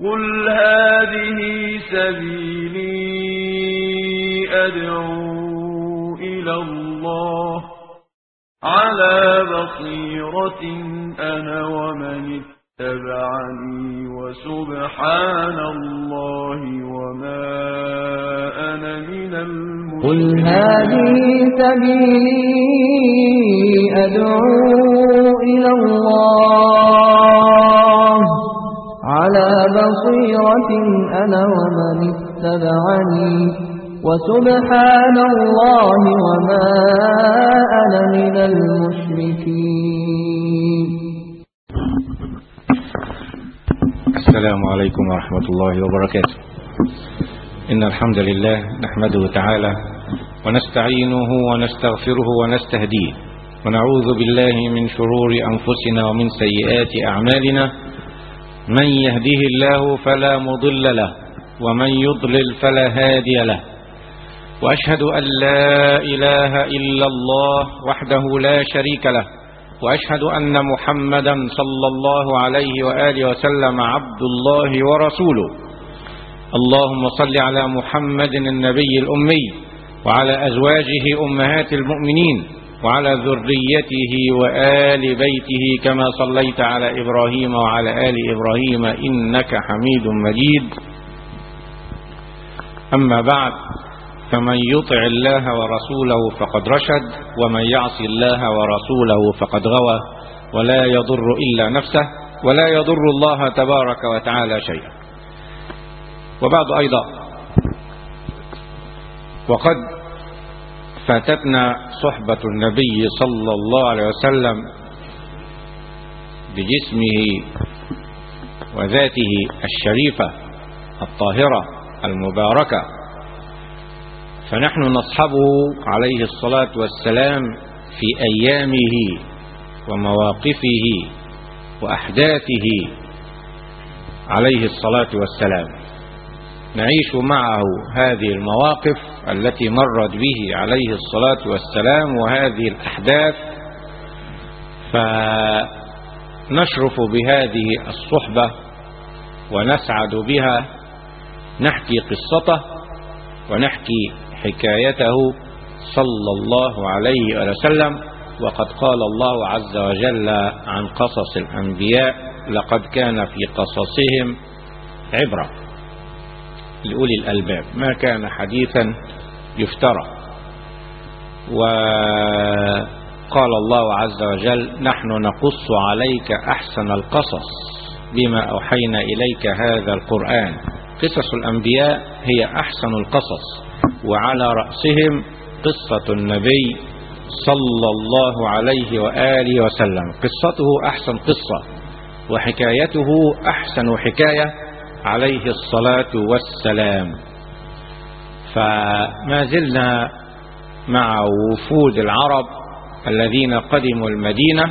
قل هذه سبيلي أدعو إلى الله على بصيرة أنا ومن اتبعني وسبحان الله وما أنا من قل المشركين هذه سبيلي أدعو إلى الله على بصيرة أنا ومن اتبعني وسبحان الله وما أنا من المشركين السلام عليكم ورحمة الله وبركاته إن الحمد لله نحمده تعالى ونستعينه ونستغفره ونستهديه ونعوذ بالله من شرور أنفسنا ومن سيئات أعمالنا من يهده الله فلا مضل له ومن يضلل فلا هادي له وأشهد أن لا إله إلا الله وحده لا شريك له وأشهد أن محمدا صلى الله عليه وآله وسلم عبد الله ورسوله اللهم صل على محمد النبي الأمي وعلى أزواجه أمهات المؤمنين وعلى ذريته وآل بيته كما صليت على إبراهيم وعلى آل إبراهيم إنك حميد مجيد أما بعد فمن يطع الله ورسوله فقد رشد ومن يعص الله ورسوله فقد غوى ولا يضر إلا نفسه ولا يضر الله تبارك وتعالى شيئا وبعد أيضا وقد فاتتنا صحبة النبي صلى الله عليه وسلم بجسمه وذاته الشريفة الطاهرة المباركة فنحن نصحبه عليه الصلاة والسلام في أيامه ومواقفه وأحداثه عليه الصلاة والسلام نعيش معه هذه المواقف التي مرت به عليه الصلاة والسلام وهذه الأحداث فنشرف بهذه الصحبة ونسعد بها نحكي قصته ونحكي حكايته صلى الله عليه وسلم وقد قال الله عز وجل عن قصص الأنبياء لقد كان في قصصهم عبرة لأولي الألباب ما كان حديثا يفترى وقال الله عز وجل نحن نقص عليك أحسن القصص بما أوحينا إليك هذا القرآن قصص الأنبياء هي أحسن القصص وعلى رأسهم قصة النبي صلى الله عليه وآله وسلم قصته أحسن قصة وحكايته أحسن حكاية عليه الصلاة والسلام فما زلنا مع وفود العرب الذين قدموا المدينة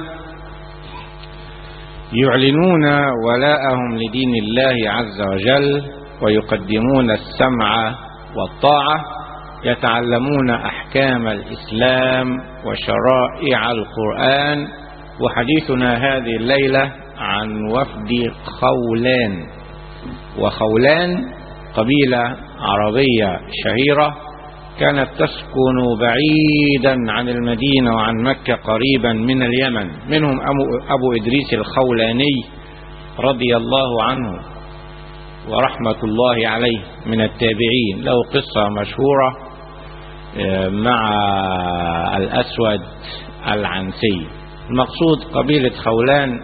يعلنون ولاءهم لدين الله عز وجل ويقدمون السمع والطاعة يتعلمون أحكام الإسلام وشرائع القرآن وحديثنا هذه الليلة عن وفد خولان وخولان قبيلة عربية شهيرة كانت تسكن بعيدا عن المدينة وعن مكة قريبا من اليمن منهم أبو إدريس الخولاني رضي الله عنه ورحمة الله عليه من التابعين له قصة مشهورة مع الأسود العنسي المقصود قبيلة خولان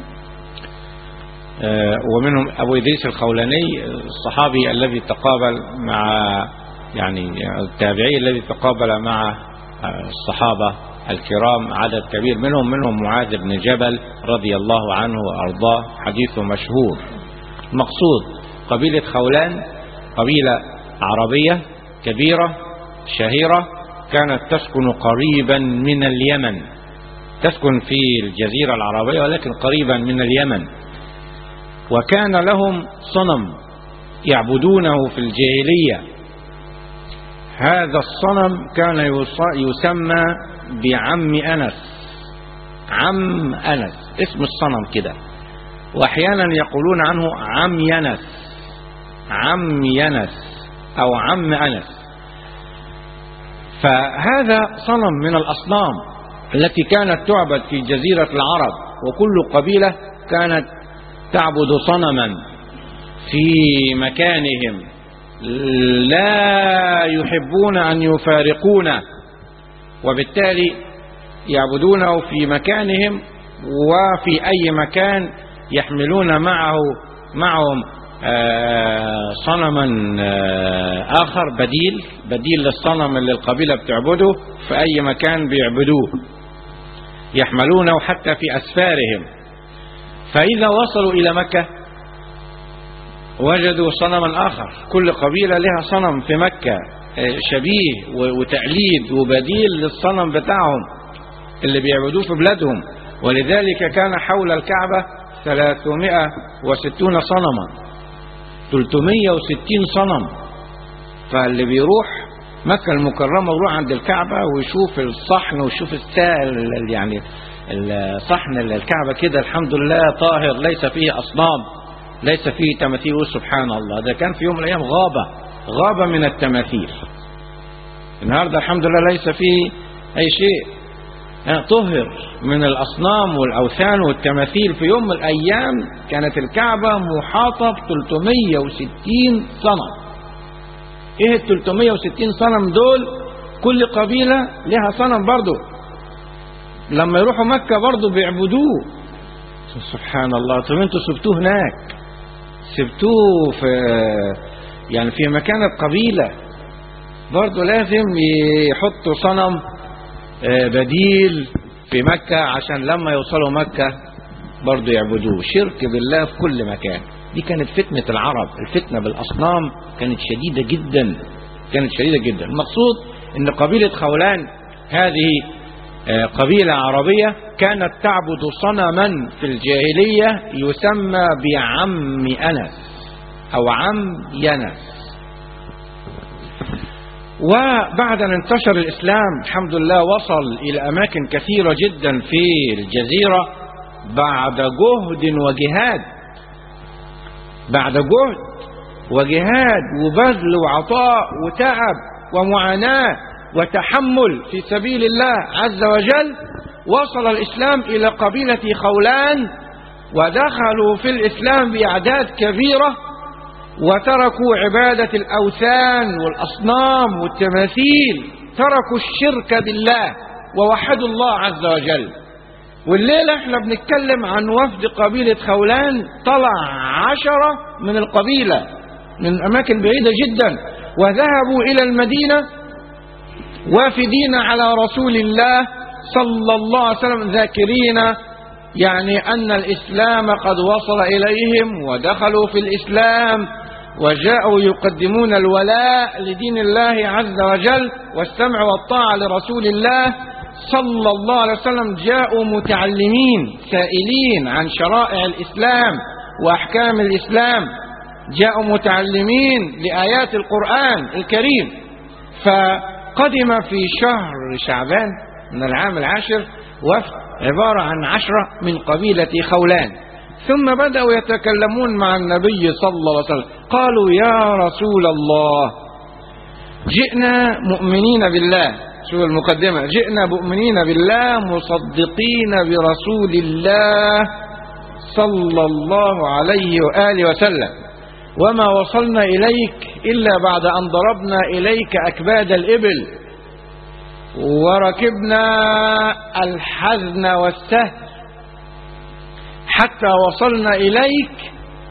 ومنهم أبو إدريس الخولاني الصحابي الذي تقابل مع يعني التابعي الذي تقابل مع الصحابة الكرام عدد كبير منهم منهم معاذ بن جبل رضي الله عنه وأرضاه حديثه مشهور المقصود قبيلة خولان قبيلة عربية كبيرة شهيرة كانت تسكن قريبا من اليمن تسكن في الجزيرة العربية ولكن قريبا من اليمن وكان لهم صنم يعبدونه في الجاهلية هذا الصنم كان يسمى بعم أنس عم أنس اسم الصنم كده وأحيانا يقولون عنه عم ينس عم ينس أو عم أنس فهذا صنم من الأصنام التي كانت تعبد في جزيرة العرب وكل قبيلة كانت تعبد صنما في مكانهم لا يحبون أن يفارقونه وبالتالي يعبدونه في مكانهم وفي أي مكان يحملون معه معهم آه، صنما آه، آخر بديل بديل للصنم اللي القبيلة بتعبده في أي مكان بيعبدوه يحملونه حتى في أسفارهم فإذا وصلوا إلى مكة وجدوا صنما آخر كل قبيلة لها صنم في مكة آه، شبيه وتقليد وبديل للصنم بتاعهم اللي بيعبدوه في بلادهم ولذلك كان حول الكعبة 360 صنما 360 صنم فاللي بيروح مكة المكرمة ويروح عند الكعبة ويشوف الصحن ويشوف السائل يعني الصحن الكعبة كده الحمد لله طاهر ليس فيه أصنام ليس فيه تماثيل سبحان الله ده كان في يوم من الأيام غابة غابة من التماثيل النهاردة الحمد لله ليس فيه أي شيء طهر من الأصنام والأوثان والتماثيل في يوم من الأيام كانت الكعبة محاطة ب 360 صنم إيه ال 360 صنم دول كل قبيلة لها صنم برضه لما يروحوا مكة برضه بيعبدوه سبحان الله طب انتوا سبتوه هناك سبتوه في يعني في مكان القبيلة برضه لازم يحطوا صنم بديل في مكة عشان لما يوصلوا مكة برضو يعبدوه شرك بالله في كل مكان دي كانت فتنة العرب الفتنة بالأصنام كانت شديدة جدا كانت شديدة جدا المقصود ان قبيلة خولان هذه قبيلة عربية كانت تعبد صنما في الجاهلية يسمى بعم أنس أو عم ينس وبعد أن انتشر الإسلام الحمد لله وصل إلى أماكن كثيرة جدا في الجزيرة بعد جهد وجهاد بعد جهد وجهاد وبذل وعطاء وتعب ومعاناة وتحمل في سبيل الله عز وجل وصل الإسلام إلى قبيلة خولان ودخلوا في الإسلام بأعداد كبيرة وتركوا عبادة الأوثان والأصنام والتماثيل تركوا الشرك بالله ووحدوا الله عز وجل والليلة احنا بنتكلم عن وفد قبيلة خولان طلع عشرة من القبيلة من أماكن بعيدة جدا وذهبوا إلى المدينة وافدين على رسول الله صلى الله عليه وسلم ذاكرين يعني أن الإسلام قد وصل إليهم ودخلوا في الإسلام وجاءوا يقدمون الولاء لدين الله عز وجل والسمع والطاعة لرسول الله صلى الله عليه وسلم جاءوا متعلمين سائلين عن شرائع الإسلام وأحكام الإسلام جاءوا متعلمين لآيات القرآن الكريم فقدم في شهر شعبان من العام العاشر وفد عبارة عن عشرة من قبيلة خولان ثم بدأوا يتكلمون مع النبي صلى الله عليه وسلم قالوا يا رسول الله جئنا مؤمنين بالله شوف المقدمة جئنا مؤمنين بالله مصدقين برسول الله صلى الله عليه وآله وسلم وما وصلنا إليك إلا بعد أن ضربنا إليك أكباد الإبل وركبنا الحزن والسهل حتى وصلنا إليك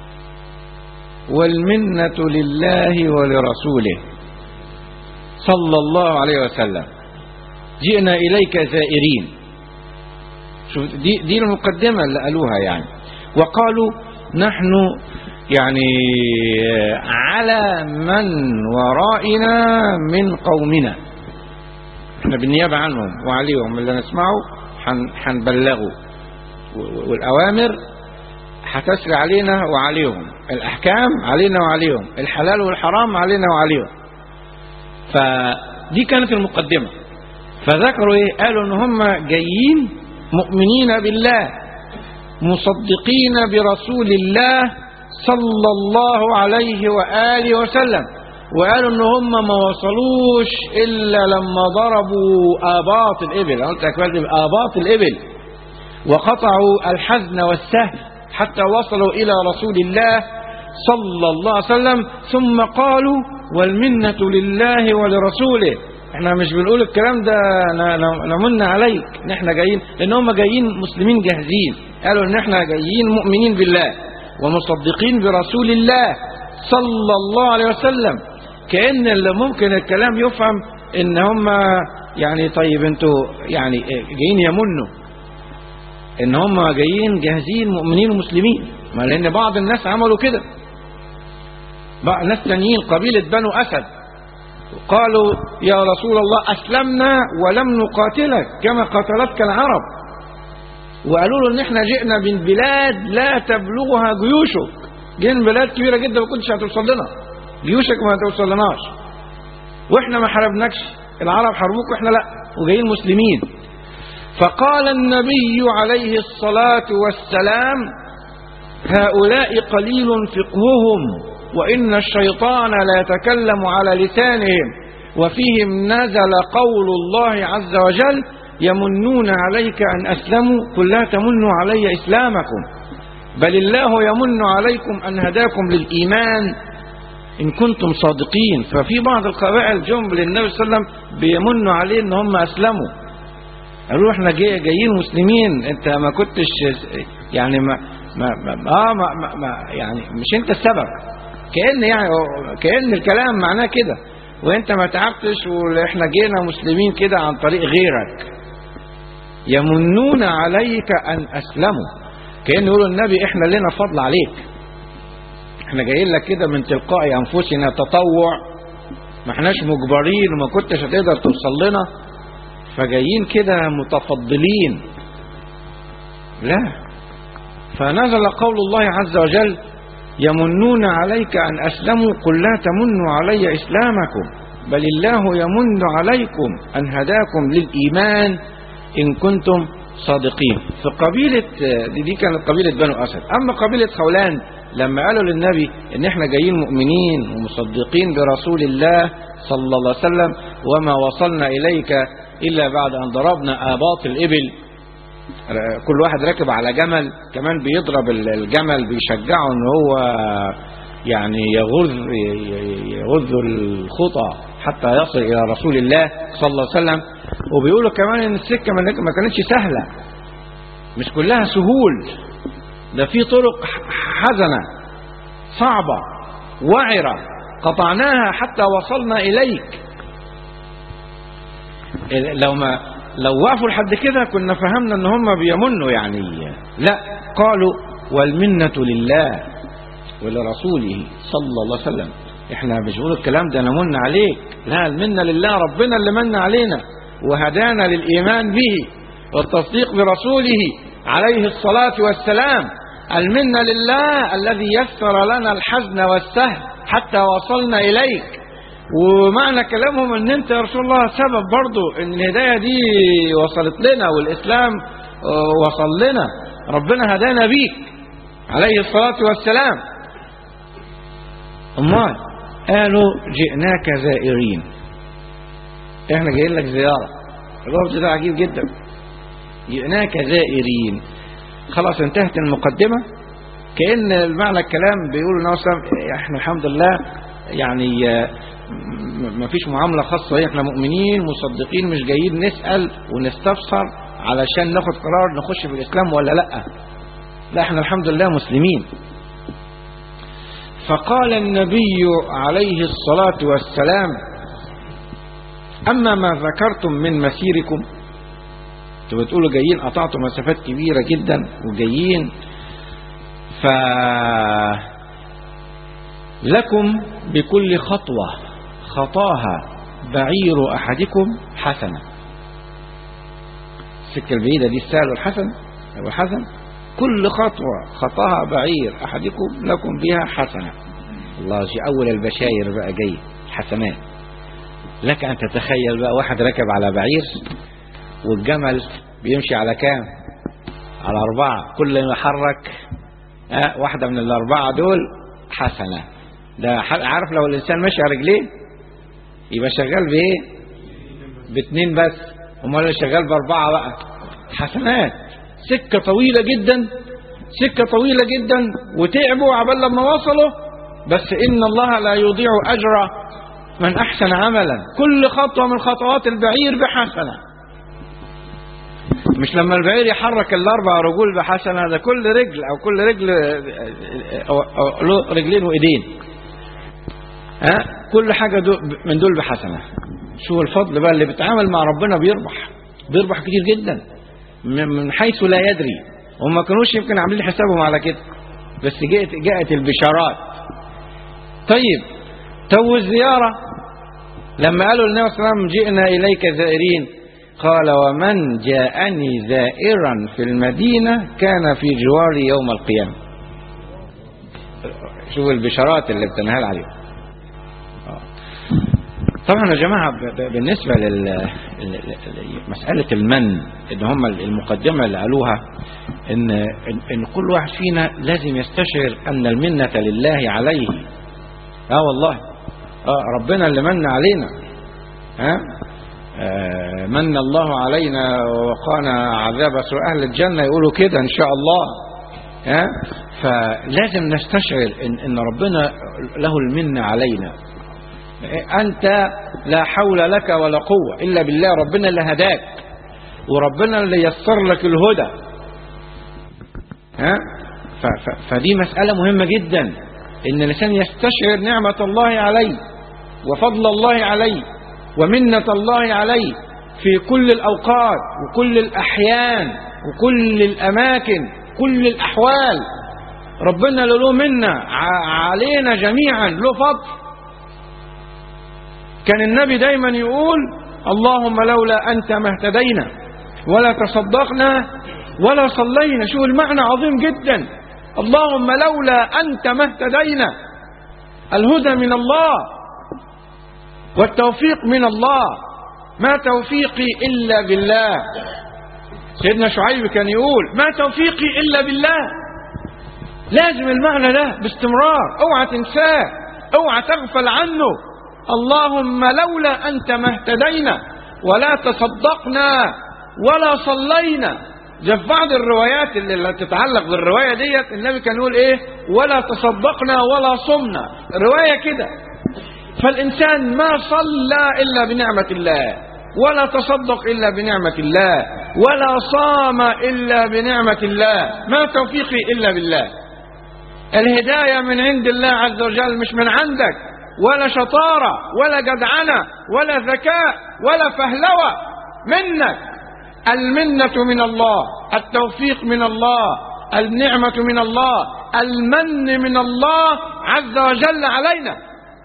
والمنة لله ولرسوله صلى الله عليه وسلم جئنا إليك زائرين شوف دي, دي المقدمة اللي قالوها يعني وقالوا نحن يعني على من ورائنا من قومنا احنا بالنيابة عنهم وعليهم اللي نسمعه حنبلغه والأوامر هتسري علينا وعليهم الأحكام علينا وعليهم الحلال والحرام علينا وعليهم فدي كانت المقدمة فذكروا ايه قالوا ان هم جايين مؤمنين بالله مصدقين برسول الله صلى الله عليه وآله وسلم وقالوا ان هم ما وصلوش الا لما ضربوا اباط الابل أنا قلت لك بقى اباط الابل وقطعوا الحزن والسهل حتى وصلوا الى رسول الله صلى الله عليه وسلم ثم قالوا والمنة لله ولرسوله احنا مش بنقول الكلام ده ن- ن- نمن عليك ان احنا جايين لان هم جايين مسلمين جاهزين قالوا ان احنا جايين مؤمنين بالله ومصدقين برسول الله صلى الله عليه وسلم كأن اللي ممكن الكلام يفهم ان هم يعني طيب انتوا يعني جايين يمنوا ان هم جايين جاهزين مؤمنين ومسلمين ما لان بعض الناس عملوا كده بعض ناس تانيين قبيلة بنو أسد قالوا يا رسول الله أسلمنا ولم نقاتلك كما قاتلتك العرب وقالوا له ان احنا جئنا من بلاد لا تبلغها جيوشك جئنا من بلاد كبيرة جدا ما كنتش هتوصل لنا جيوشك ما هتوصل لناش واحنا ما حاربناكش العرب حاربوك واحنا لا وجايين مسلمين فقال النبي عليه الصلاة والسلام هؤلاء قليل فقههم وإن الشيطان لا يتكلم على لسانهم وفيهم نزل قول الله عز وجل يمنون عليك أن أسلموا قل لا تمنوا علي إسلامكم بل الله يمن عليكم أن هداكم للإيمان إن كنتم صادقين ففي بعض القبائل جم للنبي صلى الله عليه وسلم بيمنوا عليه إن هم أسلموا قالوا احنا جاي جايين مسلمين انت ما كنتش يعني ما ما ما, آه ما, ما, ما يعني مش انت السبب كأن يعني كأن الكلام معناه كده وانت ما تعبتش واحنا جينا مسلمين كده عن طريق غيرك يمنون عليك ان اسلموا كأن يقولوا النبي احنا لنا فضل عليك احنا جايين لك كده من تلقاء انفسنا تطوع ما احناش مجبرين وما كنتش هتقدر توصل لنا فجايين كده متفضلين لا فنزل قول الله عز وجل يمنون عليك أن أسلموا قل لا تمنوا علي إسلامكم بل الله يمن عليكم أن هداكم للإيمان إن كنتم صادقين في قبيلة دي كانت قبيلة بنو أسد أما قبيلة خولان لما قالوا للنبي إن إحنا جايين مؤمنين ومصدقين برسول الله صلى الله عليه وسلم وما وصلنا إليك إلا بعد أن ضربنا آباط الإبل كل واحد راكب على جمل كمان بيضرب الجمل بيشجعه ان هو يعني يغذ يغذ الخطى حتى يصل الى رسول الله صلى الله عليه وسلم وبيقولوا كمان ان السكه ما كانتش سهله مش كلها سهول ده في طرق حزنه صعبه وعره قطعناها حتى وصلنا اليك لو ما لو وقفوا لحد كده كنا فهمنا ان هم بيمنوا يعني لا قالوا والمنة لله ولرسوله صلى الله عليه وسلم احنا مش بنقول الكلام ده نمن عليك لا المنة لله ربنا اللي من علينا وهدانا للإيمان به والتصديق برسوله عليه الصلاة والسلام المنة لله الذي يسر لنا الحزن والسهل حتى وصلنا إليك ومعنى كلامهم ان انت يا رسول الله سبب برضو ان الهداية دي وصلت لنا والاسلام وصل لنا ربنا هدانا بيك عليه الصلاة والسلام امال قالوا جئناك زائرين احنا جايين لك زيارة الوفد ده عجيب جدا جئناك زائرين خلاص انتهت المقدمة كأن المعنى الكلام بيقول لنا احنا الحمد لله يعني ما فيش معاملة خاصة احنا مؤمنين مصدقين مش جايين نسأل ونستفسر علشان ناخد قرار نخش في الإسلام ولا لا لا احنا الحمد لله مسلمين فقال النبي عليه الصلاة والسلام أما ما ذكرتم من مسيركم انتوا بتقولوا جايين قطعتوا مسافات كبيرة جدا وجايين ف لكم بكل خطوة خطاها بعير أحدكم حسنة السكة البعيدة دي السهل والحسن والحسن كل خطوة خطاها بعير أحدكم لكم بها حسنة الله شيء أول البشاير بقى جاي حسنات لك أن تتخيل بقى واحد ركب على بعير والجمل بيمشي على كام على أربعة كل ما يحرك آه واحدة من الأربعة دول حسنة ده ح- عارف لو الإنسان ماشي على رجليه يبقى شغال بإيه باتنين بس امال اللي شغال بأربعة بقى حسنات سكة طويلة جدا سكة طويلة جدا وتعبوا عبال لما وصلوا بس إن الله لا يضيع أجر من أحسن عملا كل خطوة من خطوات البعير بحسنة مش لما البعير يحرك الأربع رجول بحسنة ده كل رجل أو كل رجل أو أو له رجلين وإيدين ها كل حاجة دو من دول بحسنة شو الفضل بقى اللي بيتعامل مع ربنا بيربح بيربح كتير جدا من من حيث لا يدري هم ما كانوش يمكن عاملين حسابهم على كده بس جاءت جاءت البشارات طيب تو الزيارة لما قالوا للنبي صلى الله عليه وسلم جئنا إليك زائرين قال ومن جاءني زائرا في المدينة كان في جواري يوم القيامة شوف البشارات اللي بتنهال عليهم آه. طبعا يا جماعة ب- ب- بالنسبة لمسألة المن ان هم المقدمة اللي قالوها ان, إن, إن كل واحد فينا لازم يستشعر ان المنة لله عليه اه والله اه ربنا اللي من علينا ها آه من الله علينا ووقانا عذاب سوء اهل الجنة يقولوا كده ان شاء الله ها فلازم نستشعر ان, إن ربنا له المنة علينا أنت لا حول لك ولا قوة إلا بالله ربنا اللي هداك وربنا اللي يسر لك الهدى ها ف ف فدي مسألة مهمة جدا إن الإنسان يستشعر نعمة الله عليه وفضل الله عليه ومنة الله عليه في كل الأوقات وكل الأحيان وكل الأماكن كل الأحوال ربنا له منا ع- علينا جميعا له فضل كان النبي دايما يقول اللهم لولا أنت ما اهتدينا ولا تصدقنا ولا صلينا شو المعنى عظيم جدا اللهم لولا أنت ما اهتدينا الهدى من الله والتوفيق من الله ما توفيقي إلا بالله سيدنا شعيب كان يقول ما توفيقي إلا بالله لازم المعنى ده باستمرار اوعى تنساه اوعى تغفل عنه اللهم لولا أنت ما اهتدينا ولا تصدقنا ولا صلينا ده في بعض الروايات اللي اللي تتعلق بالرواية ديت النبي كان يقول ايه ولا تصدقنا ولا صمنا رواية كده فالإنسان ما صلى إلا بنعمة الله ولا تصدق إلا بنعمة الله ولا صام إلا بنعمة الله ما توفيقي إلا بالله الهداية من عند الله عز وجل مش من عندك ولا شطارة ولا جدعنة ولا ذكاء ولا فهلوة منك المنة من الله التوفيق من الله النعمة من الله المن من الله عز وجل علينا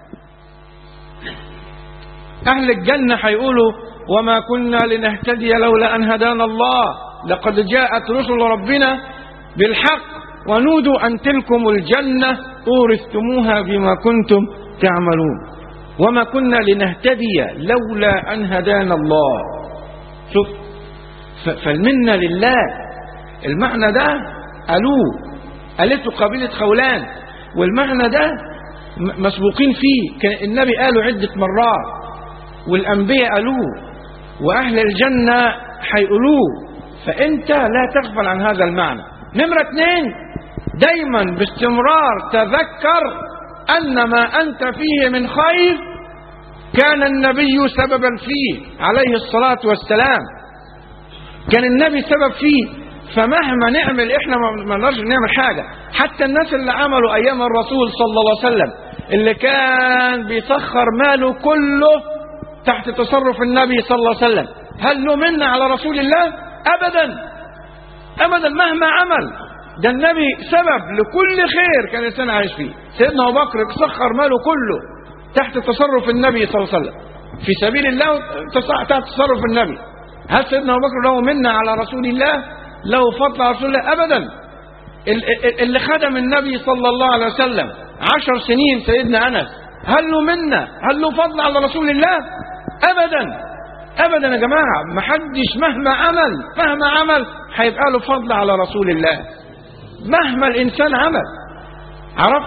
أهل الجنة هيقولوا وما كنا لنهتدي لولا أن هدانا الله لقد جاءت رسل ربنا بالحق ونودوا أن تلكم الجنة أورثتموها بما كنتم تعملون وما كنا لنهتدي لولا أن هدانا الله شوف ف- فالمنة لله المعنى ده قالوه قالته قبيلة خولان والمعنى ده م- مسبوقين فيه كان النبي قاله عدة مرات والأنبياء قالوه وأهل الجنة هيقولوه فأنت لا تغفل عن هذا المعنى نمرة اثنين دايما باستمرار تذكر أن ما أنت فيه من خير كان النبي سببا فيه عليه الصلاة والسلام كان النبي سبب فيه فمهما نعمل احنا ما ما نقدرش نعمل حاجة حتى الناس اللي عملوا ايام الرسول صلى الله عليه وسلم اللي كان بيسخر ماله كله تحت تصرف النبي صلى الله عليه وسلم هل له منا على رسول الله ابدا ابدا مهما عمل ده النبي سبب لكل خير كان الانسان عايش فيه سيدنا ابو بكر سخر ماله كله تحت تصرف النبي صلى الله عليه وسلم في سبيل الله تص- تحت تصرف النبي هل سيدنا ابو بكر له منا على رسول الله له فضل على رسول الله ابدا ال- ال- اللي خدم النبي صلى الله عليه وسلم عشر سنين سيدنا انس هل له منا هل له فضل على رسول الله ابدا ابدا يا جماعه ما حدش مهما عمل مهما عمل هيبقى له فضل على رسول الله مهما الإنسان عمل عرفت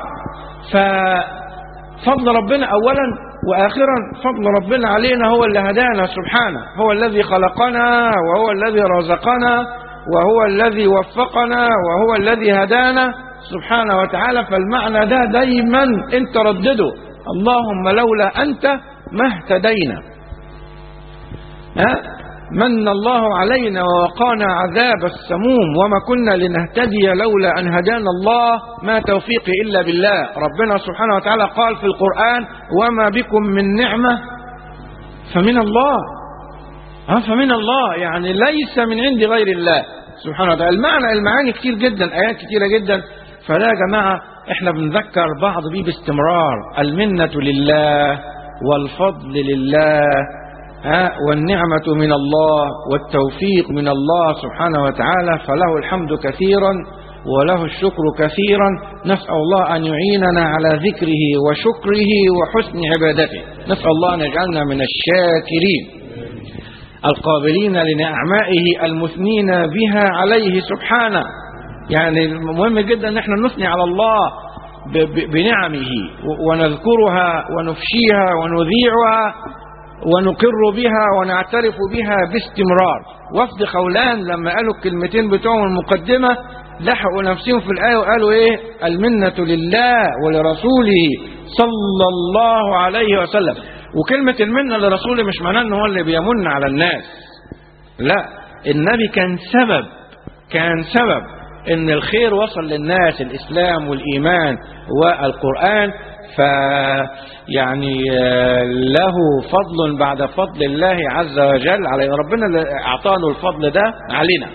ففضل ربنا أولا وآخرا فضل ربنا علينا هو اللي هدانا سبحانه هو الذي خلقنا وهو الذي رزقنا وهو الذي وفقنا وهو الذي هدانا سبحانه وتعالى فالمعنى ده دايما انت ردده اللهم لولا أنت ما اهتدينا ها من الله علينا ووقانا عذاب السموم وما كنا لنهتدي لولا أن هدانا الله ما توفيقي إلا بالله ربنا سبحانه وتعالى قال في القرآن وما بكم من نعمة فمن الله ها فمن الله يعني ليس من عند غير الله سبحانه وتعالى المعنى المعاني كتير جدا آيات كتيرة جدا فلا يا جماعة احنا بنذكر بعض بيه باستمرار المنة لله والفضل لله ها والنعمة من الله والتوفيق من الله سبحانه وتعالى فله الحمد كثيرا وله الشكر كثيرا نسأل الله أن يعيننا على ذكره وشكره وحسن عبادته نسأل الله أن يجعلنا من الشاكرين القابلين لنعمائه المثنين بها عليه سبحانه يعني مهم جدا ان احنا نثني على الله بنعمه ونذكرها ونفشيها ونذيعها ونقر بها ونعترف بها باستمرار وفد خولان لما قالوا الكلمتين بتوعهم المقدمة لحقوا نفسهم في الآية وقالوا ايه المنة لله ولرسوله صلى الله عليه وسلم وكلمة المنة لرسوله مش معناه ان هو اللي بيمن على الناس لا النبي كان سبب كان سبب ان الخير وصل للناس الاسلام والايمان والقرآن ف يعني له فضل بعد فضل الله عز وجل عليه ربنا اللي اعطانا الفضل ده علينا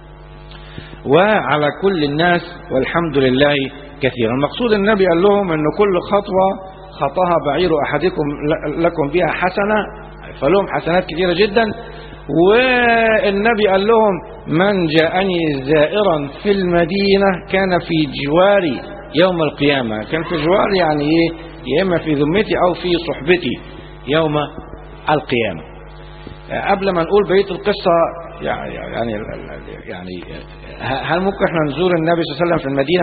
وعلى كل الناس والحمد لله كثيرا المقصود النبي قال لهم ان كل خطوة خطاها بعير احدكم لكم بها حسنة فلهم حسنات كثيرة جدا والنبي قال لهم من جاءني زائرا في المدينة كان في جواري يوم القيامة كان في جواري يعني ايه يا اما في ذمتي او في صحبتي يوم القيامة قبل ما نقول بقية القصة يعني يعني يعني هل ممكن احنا نزور النبي صلى الله عليه وسلم في المدينة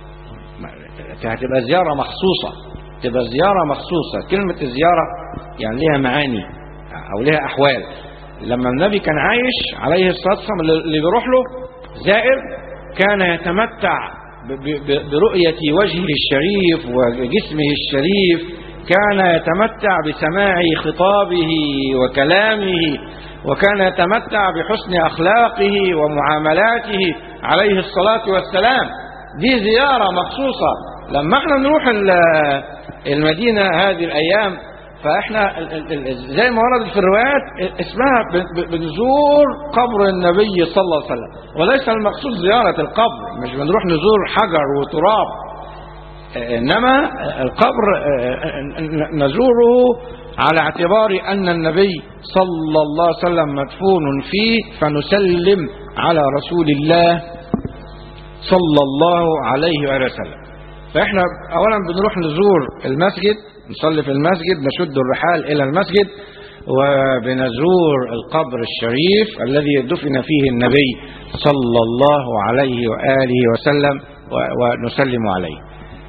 هتبقى زيارة مخصوصة تبقى زيارة مخصوصة كلمة الزيارة يعني لها معاني او لها احوال لما النبي كان عايش عليه الصلاة والسلام اللي بيروح له زائر كان يتمتع برؤية وجهه الشريف وجسمه الشريف كان يتمتع بسماع خطابه وكلامه وكان يتمتع بحسن أخلاقه ومعاملاته عليه الصلاة والسلام دي زيارة مخصوصة لما احنا نروح المدينة هذه الأيام فاحنا زي ما ورد في الروايات اسمها بنزور قبر النبي صلى الله عليه وسلم وليس المقصود زيارة القبر مش بنروح نزور حجر وتراب انما القبر نزوره على اعتبار ان النبي صلى الله عليه وسلم مدفون فيه فنسلم على رسول الله صلى الله عليه وآله وسلم فاحنا اولا بنروح نزور المسجد نصلي في المسجد نشد الرحال إلى المسجد وبنزور القبر الشريف الذي دفن فيه النبي صلى الله عليه وآله وسلم ونسلم عليه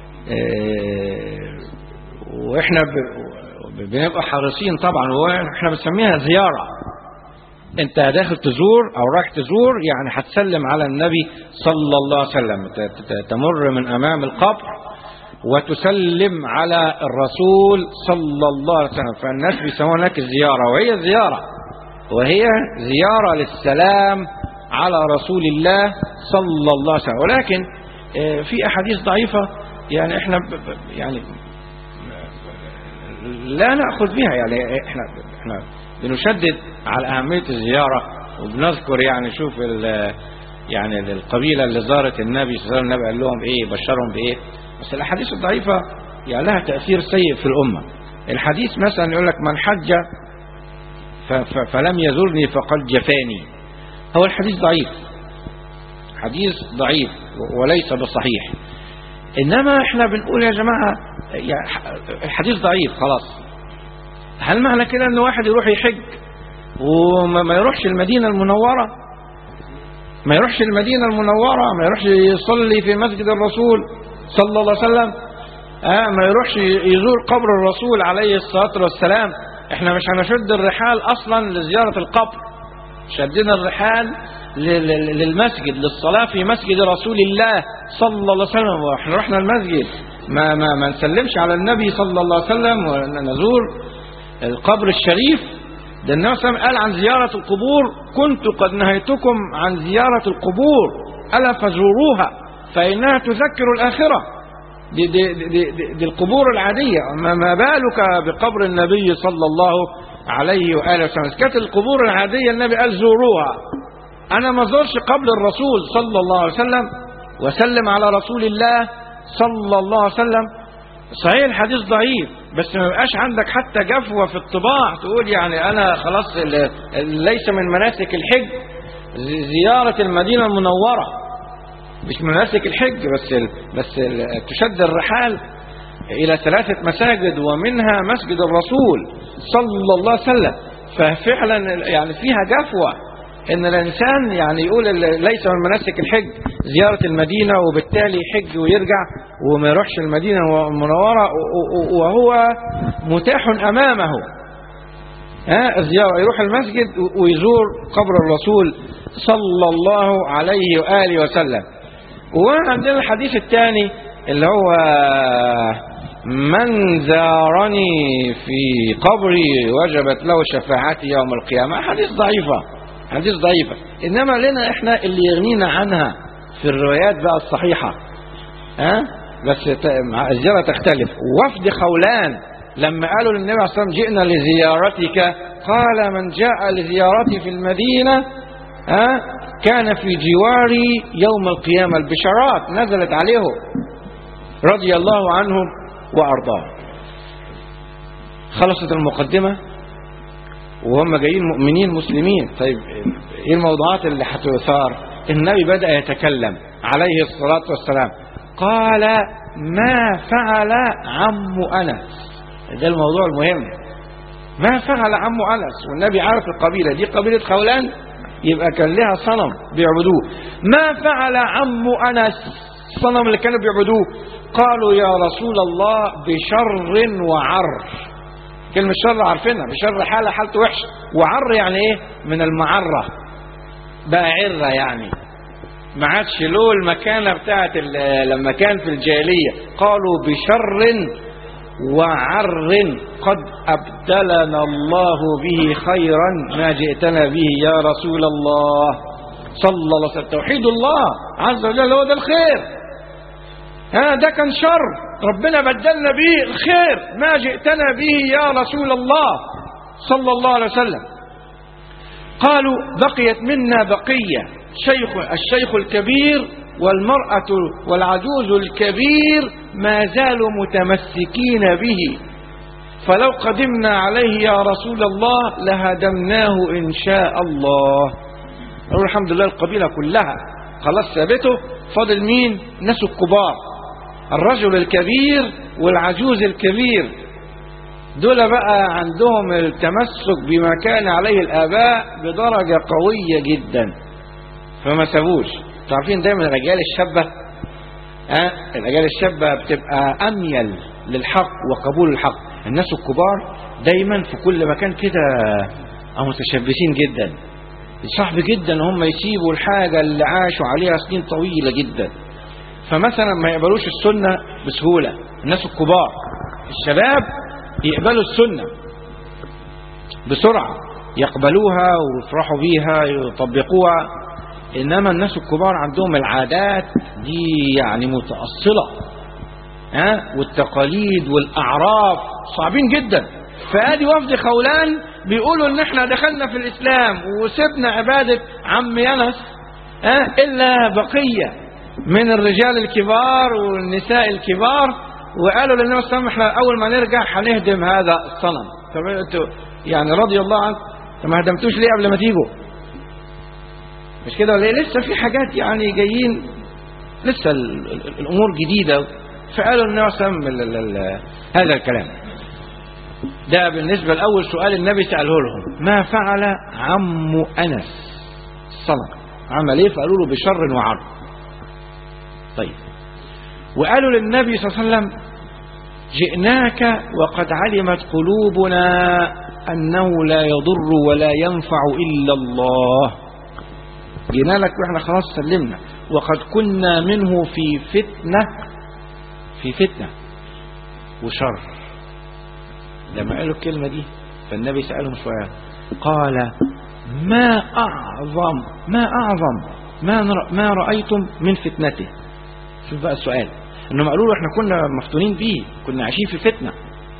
وإحنا بنبقى حريصين طبعا وإحنا بنسميها زيارة انت داخل تزور او رايح تزور يعني هتسلم على النبي صلى الله عليه وسلم تمر من امام القبر وتسلم على الرسول صلى الله عليه وسلم فالناس بيسموها هناك الزيارة وهي زيارة وهي زيارة للسلام على رسول الله صلى الله عليه وسلم ولكن في أحاديث ضعيفة يعني احنا يعني لا نأخذ بها يعني احنا احنا بنشدد على أهمية الزيارة وبنذكر يعني شوف يعني القبيلة اللي زارت النبي صلى الله عليه وسلم النبي قال لهم ايه بشرهم بايه بس الأحاديث الضعيفة يعني لها تأثير سيء في الأمة الحديث مثلا يقول لك من حج فلم يزرني فقد جفاني هو الحديث ضعيف حديث ضعيف وليس بصحيح إنما احنا بنقول يا جماعة الحديث ضعيف خلاص هل معنى كده ان واحد يروح يحج وما يروحش المدينة المنورة ما يروحش المدينة المنورة ما يروحش يصلي في مسجد الرسول صلى الله عليه وسلم آه ما يروحش يزور قبر الرسول عليه الصلاة والسلام احنا مش هنشد الرحال اصلا لزيارة القبر شدنا الرحال ل- ل- للمسجد للصلاة في مسجد رسول الله صلى الله عليه وسلم واحنا رحنا المسجد ما, ما, ما نسلمش على النبي صلى الله عليه وسلم ونزور القبر الشريف ده النبي صلى الله عليه وسلم قال عن زيارة القبور كنت قد نهيتكم عن زيارة القبور ألا فزوروها فإنها تذكر الآخرة دي, دي, دي, دي, دي القبور العادية ما, ما بالك بقبر النبي صلى الله عليه وآله وسلم كانت القبور العادية النبي قال زوروها أنا ما زورش قبر الرسول صلى الله عليه وسلم وسلم على رسول الله صلى الله عليه وسلم صحيح الحديث ضعيف بس ما يبقاش عندك حتى جفوة في الطباع تقول يعني أنا خلاص ال- ال- ليس من مناسك الحج زي- زيارة المدينة المنورة مش مناسك الحج بس ال بس ال تشد الرحال إلى ثلاثة مساجد ومنها مسجد الرسول صلى الله عليه وسلم ففعلا يعني فيها جفوة ان الانسان يعني يقول ال- ليس من مناسك الحج زيارة المدينة وبالتالي يحج ويرجع وما يروحش المدينة المنورة و- و- وهو متاح امامه ها الزيارة يروح المسجد و- ويزور قبر الرسول صلى الله عليه وآله وسلم وعندنا الحديث الثاني اللي هو من زارني في قبري وجبت له شفاعتي يوم القيامة حديث ضعيفة حديث ضعيفة إنما لنا إحنا اللي يغنينا عنها في الروايات بقى الصحيحة ها بس ت- مع- الزيارة تختلف وفد خولان لما قالوا للنبي عليه الصلاة والسلام جئنا لزيارتك قال من جاء لزيارتي في المدينة ها كان في جواري يوم القيامة البشارات نزلت عليهم رضي الله عنهم وأرضاهم خلصت المقدمة وهم جايين مؤمنين مسلمين طيب ايه الموضوعات اللي هتثار النبي بدأ يتكلم عليه الصلاة والسلام قال ما فعل عم أنس ده الموضوع المهم ما فعل عم أنس والنبي عارف القبيلة دي قبيلة خولان يبقى كان لها صنم بيعبدوه ما فعل عم أنس الصنم اللي كانوا بيعبدوه قالوا يا رسول الله بشر وعر كلمة شر عارفينها بشر حالة حالته وحشة وعر يعني ايه من المعرة بقى عرة يعني ما عادش له المكانة بتاعت ال- لما كان في الجاهلية قالوا بشر وعر قد أبدلنا الله به خيرا ما جئتنا به يا رسول الله صلى الله عليه وسلم توحيد الله عز وجل هو ده الخير ها ده كان شر ربنا بدلنا به الخير ما جئتنا به يا رسول الله صلى الله عليه وسلم قالوا بقيت منا بقية شيخ الشيخ الكبير والمرأة والعجوز الكبير ما زالوا متمسكين به فلو قدمنا عليه يا رسول الله لهدمناه إن شاء الله نقول الحمد لله القبيلة كلها خلاص ثابته فاضل مين الناس الكبار الرجل الكبير والعجوز الكبير دول بقى عندهم التمسك بما كان عليه الآباء بدرجة قوية جدا فما سابوش انتوا عارفين دايما الرجال الشابة ها الرجال الشابة بتبقى أميل للحق وقبول الحق الناس الكبار دايما في كل مكان كده أو متشبثين جدا صعب جدا ان هم يسيبوا الحاجة اللي عاشوا عليها سنين طويلة جدا فمثلا ما يقبلوش السنة بسهولة الناس الكبار الشباب يقبلوا السنة بسرعة يقبلوها ويفرحوا بيها يطبقوها إنما الناس الكبار عندهم العادات دي يعني متأصلة ها والتقاليد والأعراف صعبين جدا فادي وفد خولان بيقولوا ان احنا دخلنا في الاسلام وسبنا عبادة عم ينس ها الا بقية من الرجال الكبار والنساء الكبار وقالوا للنبي صلى الله عليه وسلم احنا اول ما نرجع هنهدم هذا الصنم طب انتوا يعني رضي الله عنك طب ما هدمتوش ليه قبل ما تيجوا مش كده ولا إيه؟ لسه في حاجات يعني جايين لسه ال- ال- الامور جديده فقالوا النبي صلى الله عليه وسلم ال- ال- ال- هذا الكلام ده بالنسبه لاول سؤال النبي ساله لهم ما فعل عم انس الصنم عمل ايه فقالوا له بشر وعرض طيب وقالوا للنبي صلى الله عليه وسلم جئناك وقد علمت قلوبنا أنه لا يضر ولا ينفع إلا الله جينا لك واحنا خلاص سلمنا وقد كنا منه في فتنة في فتنة وشر لما قالوا الكلمة دي فالنبي سألهم سؤال قال ما أعظم ما أعظم ما, نر- ما رأيتم من فتنته شوف بقى السؤال انهم قالوا له احنا كنا مفتونين بيه كنا عايشين في فتنة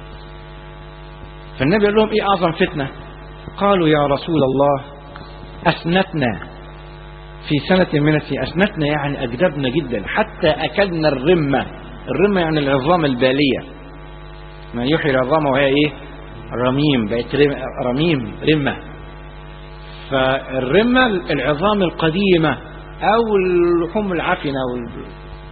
فالنبي قال لهم ايه اعظم فتنة قالوا يا رسول الله اثنتنا في سنة من السنين اثنتنا يعني اجدبنا جدا حتى اكلنا الرمة الرمة يعني العظام البالية ما يحيي العظام وهي ايه رميم بقت رم- رميم رمة فالرمة العظام القديمة او اللحوم العفنة وال...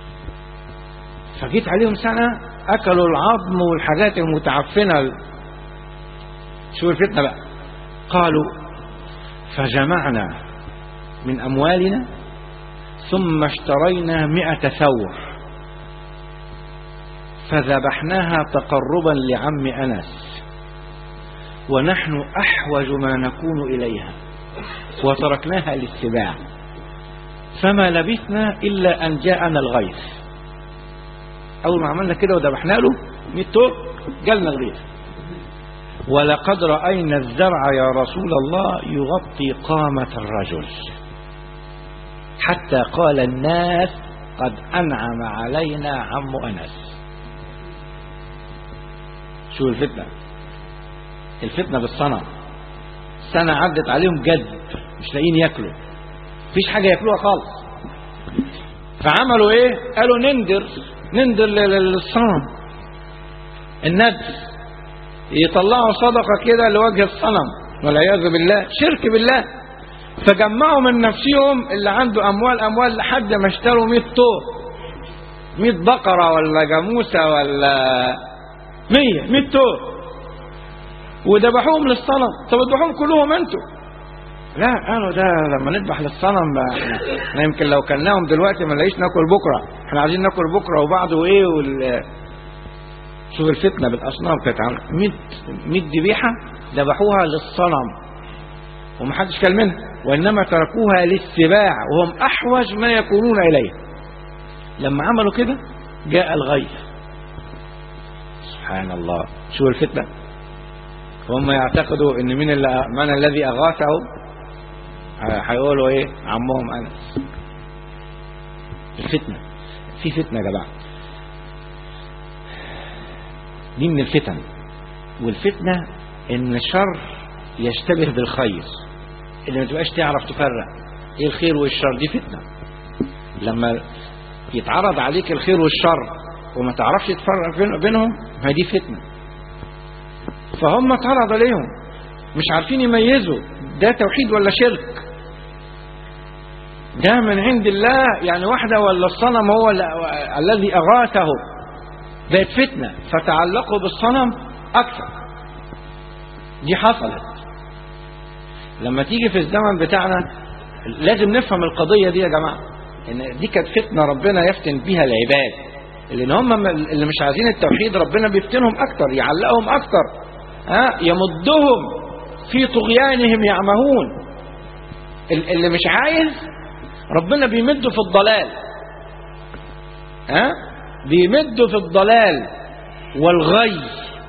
فجيت عليهم سنة أكلوا العظم والحاجات المتعفنة شو الفتنة بقى قالوا فجمعنا من أموالنا ثم اشترينا مئة ثور فذبحناها تقربا لعم أنس ونحن أحوج ما نكون إليها وتركناها للسباع فما لبثنا إلا أن جاءنا الغيث أول ما عملنا كده وذبحنا له 100 توب جالنا الغيث ولقد رأينا الزرع يا رسول الله يغطي قامة الرجل حتى قال الناس قد أنعم علينا عم أنس شو الفتنة الفتنة بالصنم سنة عدت عليهم جد مش لاقيين ياكلوا مفيش حاجة ياكلوها خالص فعملوا ايه قالوا نندر نندر لل- للصنم الندر يطلعوا صدقة كده لوجه الصنم والعياذ بالله شرك بالله فجمعوا من نفسهم اللي عنده أموال أموال لحد ما اشتروا 100 طور 100 بقرة ولا جاموسة ولا 100 100 طور وذبحوهم للصنم طب اذبحوهم كلهم انتوا لا قالوا ده لما نذبح للصنم بقى احنا, احنا يمكن لو كلناهم دلوقتي ما نلاقيش ناكل بكره احنا عايزين ناكل بكره وبعده ايه وال شوف الفتنه بالاصنام كانت عامله 100 100 ذبيحه ذبحوها للصنم ومحدش كل منها وانما تركوها للسباع وهم احوج ما يكونون اليه لما عملوا كده جاء الغيث سبحان الله شو الفتنه هم يعتقدوا ان من اللي من الذي اغاثه هيقولوا ايه عمهم انس الفتنه في فتنه يا جماعه دي من الفتن والفتنه ان الشر يشتبه بالخير اللي ما تبقاش تعرف تفرق ايه الخير والشر دي فتنه لما يتعرض عليك الخير والشر وما تعرفش تفرق بين- بينهم ما دي فتنه فهم اتعرض عليهم مش عارفين يميزوا ده توحيد ولا شرك ده من عند الله يعني واحدة ولا الصنم هو ال- الذي أغاثه بقت فتنة فتعلقوا بالصنم أكثر دي حصلت لما تيجي في الزمن بتاعنا لازم نفهم القضية دي يا جماعة إن دي كانت فتنة ربنا يفتن بيها العباد لأن هم اللي مش عايزين التوحيد ربنا بيفتنهم أكتر يعلقهم أكتر ها يمدهم في طغيانهم يعمهون ال- اللي مش عايز ربنا بيمده في الضلال ها بيمده في الضلال والغي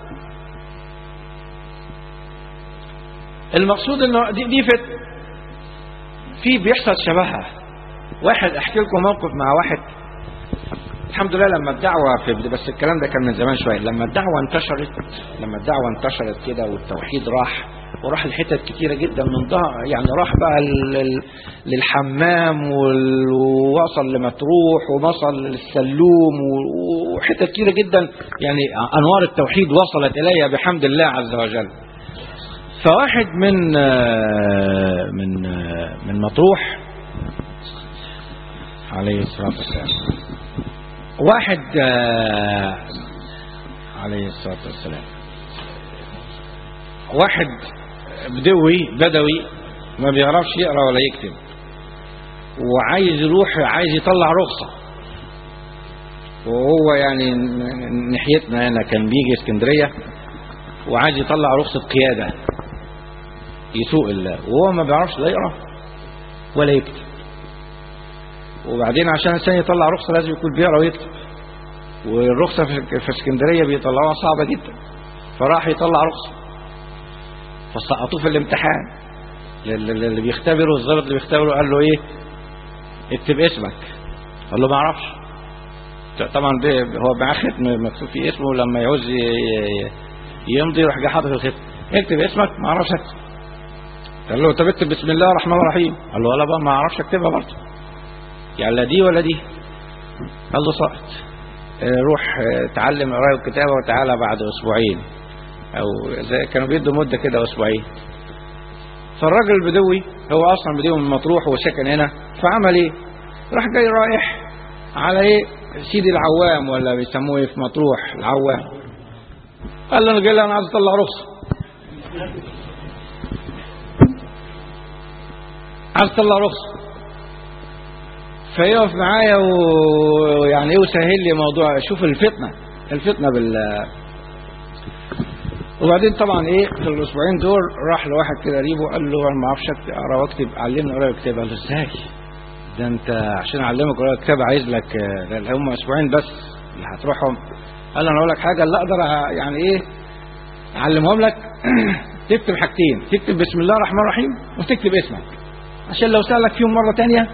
المقصود انه دي, دي فت في بيحصل شبهها واحد احكي لكم موقف مع واحد الحمد لله لما الدعوة في بس الكلام ده كان من زمان شوية لما الدعوة انتشرت لما الدعوة انتشرت كده والتوحيد راح وراح لحتت كتيرة جدا من ظهر يعني راح بقى لل- للحمام وال- ووصل لمطروح ووصل للسلوم و- وحتت كتيرة جدا يعني أنوار التوحيد وصلت إليها بحمد الله عز وجل فواحد من آه، من آه، من مطروح عليه الصلاة والسلام واحد آه، عليه الصلاة والسلام واحد بدوي بدوي ما بيعرفش يقرا ولا يكتب وعايز يروح عايز يطلع رخصة وهو يعني ناحيتنا هنا كان بيجي اسكندرية وعايز يطلع رخصة قيادة يسوق الله وهو ما بيعرفش لا يقرا ولا يكتب وبعدين عشان الإنسان يطلع رخصة لازم يكون بيقرا ويكتب والرخصة في في اسكندرية بيطلعوها صعبة جدا فراح يطلع رخصة فسقطوه في الامتحان اللي بيختبره الضابط اللي بيختبره قال له ايه اكتب اسمك قال له ما اعرفش طبعا ده هو معاه ختم مكتوب فيه اسمه لما يعوز ي- ي- يمضي يروح جاي حاطط الختم اكتب اسمك ما اعرفش اكتب قال له طب اكتب بسم الله الرحمن الرحيم قال له ولا بقى ما اعرفش اكتبها برضه يعني لا دي ولا دي قال له سقط آه، روح آه، اتعلم قرايه وكتابه وتعالى بعد اسبوعين او زي كانوا بيدوا مده كده اسبوعين فالراجل البدوي هو اصلا بدوي من مطروح وسكن هنا فعمل ايه راح جاي رايح على ايه سيدي العوام ولا بيسموه ايه في مطروح العوام قال له انا جاي انا عايز اطلع رخصه عايز اطلع رخصه فيقف معايا ويعني ايه وسهل لي موضوع شوف الفتنه الفتنه بال وبعدين طبعا ايه في الاسبوعين دول راح لواحد كده قريبه قال له انا ما اعرفش أكتب- اقرا واكتب علمني اقرا واكتب قال له ازاي ده انت عشان اعلمك اقرا واكتب عايز لك آه، ده هم اسبوعين بس اللي هتروحهم قال له انا اقول لك حاجه اللي اقدر أ- يعني ايه اعلمهم لك تكتب حاجتين تكتب بسم الله الرحمن الرحيم وتكتب اسمك عشان لو سالك فيهم مره تانية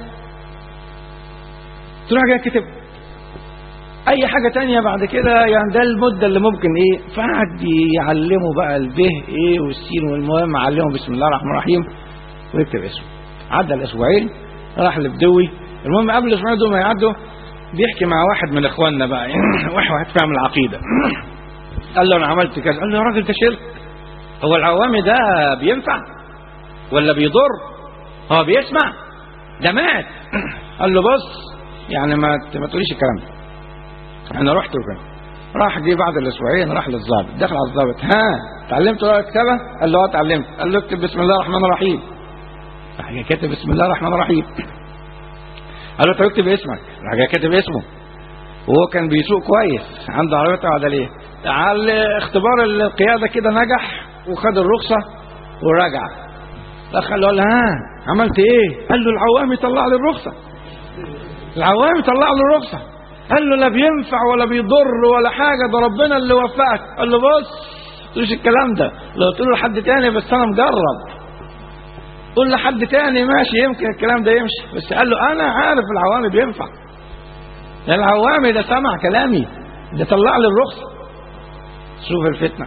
تروح جاي كتب اي حاجه تانية بعد كده يعني ده المده اللي ممكن ايه فقعد يعلمه بقى البه ايه والسين والمهم علمه بسم الله الرحمن الرحيم ويكتب اسمه عدى الاسبوعين راح لبدوي المهم قبل الاسبوعين دول ما يعدوا بيحكي مع واحد من اخواننا بقى واحد واحد فاهم العقيده قال له انا عملت كذا قال له يا راجل ده شرك هو العوامي ده بينفع ولا بيضر هو بيسمع ده مات قال له بص يعني ما ت- ما تقوليش الكلام ده انا رحت وكده راح جه بعد الاسبوعين راح للظابط دخل على الظابط ها اتعلمت ورقه كتابه قال له اه اتعلمت قال له اكتب بسم الله الرحمن الرحيم راح جاي كاتب بسم الله الرحمن الرحيم قال له طب اكتب اسمك راح جاي كاتب اسمه وهو كان بيسوق كويس عنده عربيه عدليه على اختبار القياده كده نجح وخد الرخصه ورجع دخل له قال له ها عملت ايه قال له العوامي طلع لي الرخصه العوامي طلع له الرخصه قال له لا بينفع ولا بيضر ولا حاجه ده ربنا اللي وفقك قال له بص مش الكلام ده لو تقول لحد تاني بس انا مجرب قول لحد تاني ماشي يمكن الكلام ده يمشي بس قال له انا عارف العوامي بينفع ده العوامي ده سمع كلامي ده طلع لي الرخصه شوف الفتنه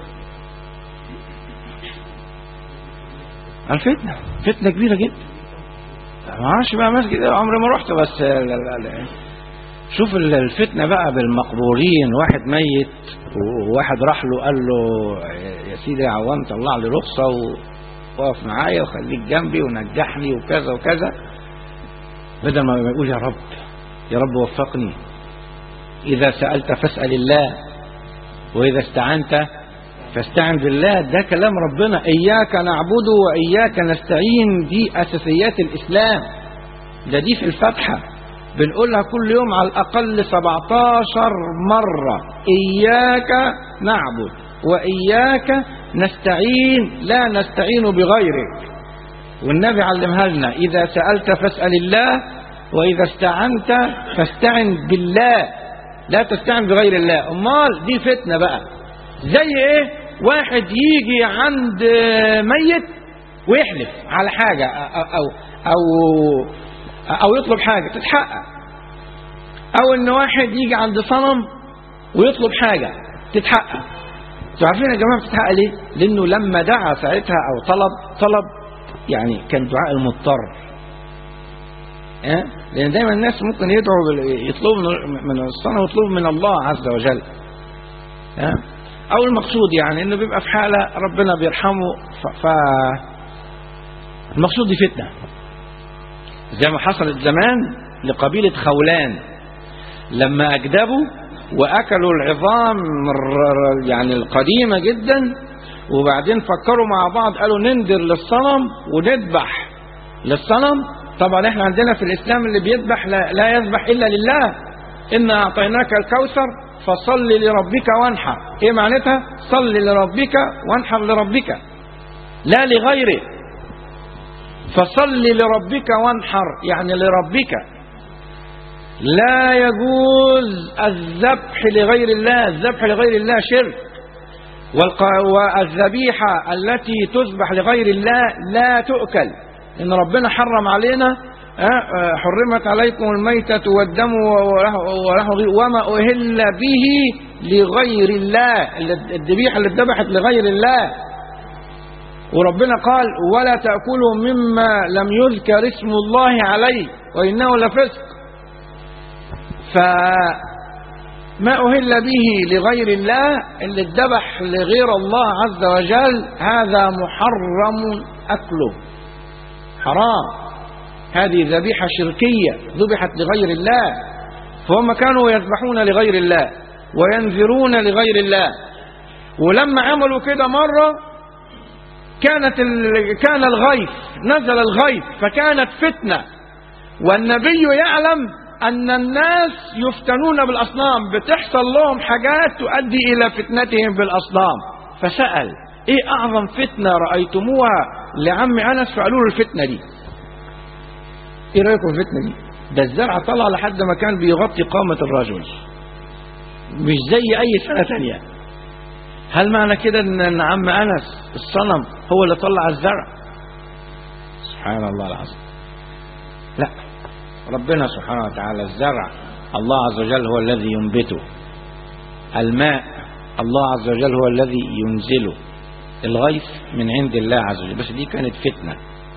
الفتنه فتنه كبيره جدا ما اعرفش بقى مسجد إيه، عمري ما رحت بس لا لا لا. شوف ال- الفتنه بقى بالمقبورين واحد ميت وواحد راح له قال له يا سيدي يا عوام طلع لي رخصه وقف معايا وخليك جنبي ونجحني وكذا وكذا بدل ما يقول يا رب يا رب وفقني اذا سالت فاسال الله واذا استعنت فاستعن بالله ده كلام ربنا اياك نعبد واياك نستعين دي اساسيات الاسلام ده دي في الفاتحه بنقولها كل يوم على الاقل 17 مره اياك نعبد واياك نستعين لا نستعين بغيرك والنبي علمها لنا اذا سالت فاسال الله واذا استعنت فاستعن بالله لا تستعن بغير الله امال دي فتنه بقى زي ايه واحد يجي عند ميت ويحلف على حاجه او او او, أو يطلب حاجه تتحقق او ان واحد يجي عند صنم ويطلب حاجه تتحقق انتوا عارفين يا جماعه بتتحقق ليه؟ لانه لما دعا ساعتها او طلب طلب يعني كان دعاء المضطر ها؟ لان دايما الناس ممكن يدعوا بال- يطلبوا من- من الصنم ويطلبوا من الله عز وجل ها؟ او المقصود يعني انه بيبقى في حاله ربنا بيرحمه ف, ف... المقصود دي فتنه زي ما حصلت زمان لقبيله خولان لما اكذبوا واكلوا العظام الر- يعني القديمه جدا وبعدين فكروا مع بعض قالوا نندر للصنم وندبح للصنم طبعا احنا عندنا في الاسلام اللي بيذبح لا, لا يذبح الا لله ان اعطيناك الكوثر فصل لربك وانحر ايه معناتها صل لربك وانحر لربك لا لغيره فصل لربك وانحر يعني لربك لا يجوز الذبح لغير الله الذبح لغير الله شرك والق- والذبيحة التي تذبح لغير الله لا تؤكل إن ربنا حرم علينا آه، آه، حرمت عليكم الميتة والدم وله- وله غير- وما أهل به لغير الله اللي- الذبيحة اللي اتذبحت لغير الله وربنا قال ولا تأكلوا مما لم يذكر اسم الله عليه وإنه لفسق فما أهل به لغير الله اللي اتذبح لغير الله عز وجل هذا محرم أكله حرام هذه ذبيحة شركية ذبحت لغير الله فهم كانوا يذبحون لغير الله وينذرون لغير الله ولما عملوا كده مرة كانت ال... كان الغيث نزل الغيث فكانت فتنة والنبي يعلم أن الناس يفتنون بالأصنام بتحصل لهم حاجات تؤدي إلى فتنتهم بالأصنام فسأل إيه أعظم فتنة رأيتموها لعم أنس فقالوا له الفتنة دي إيه رأيكم في الفتنة دي ده الزرع طلع لحد ما كان بيغطي قامة الرجل مش زي أي سنة تانية هل معنى كده ان إن عم انس الصنم هو اللي طلع الزرع سبحان الله العظيم لا ربنا سبحانه وتعالى الزرع الله عز وجل هو الذي ينبته الماء الله عز وجل هو الذي ينزله الغيث من عند الله عز وجل بس دي كانت فتنة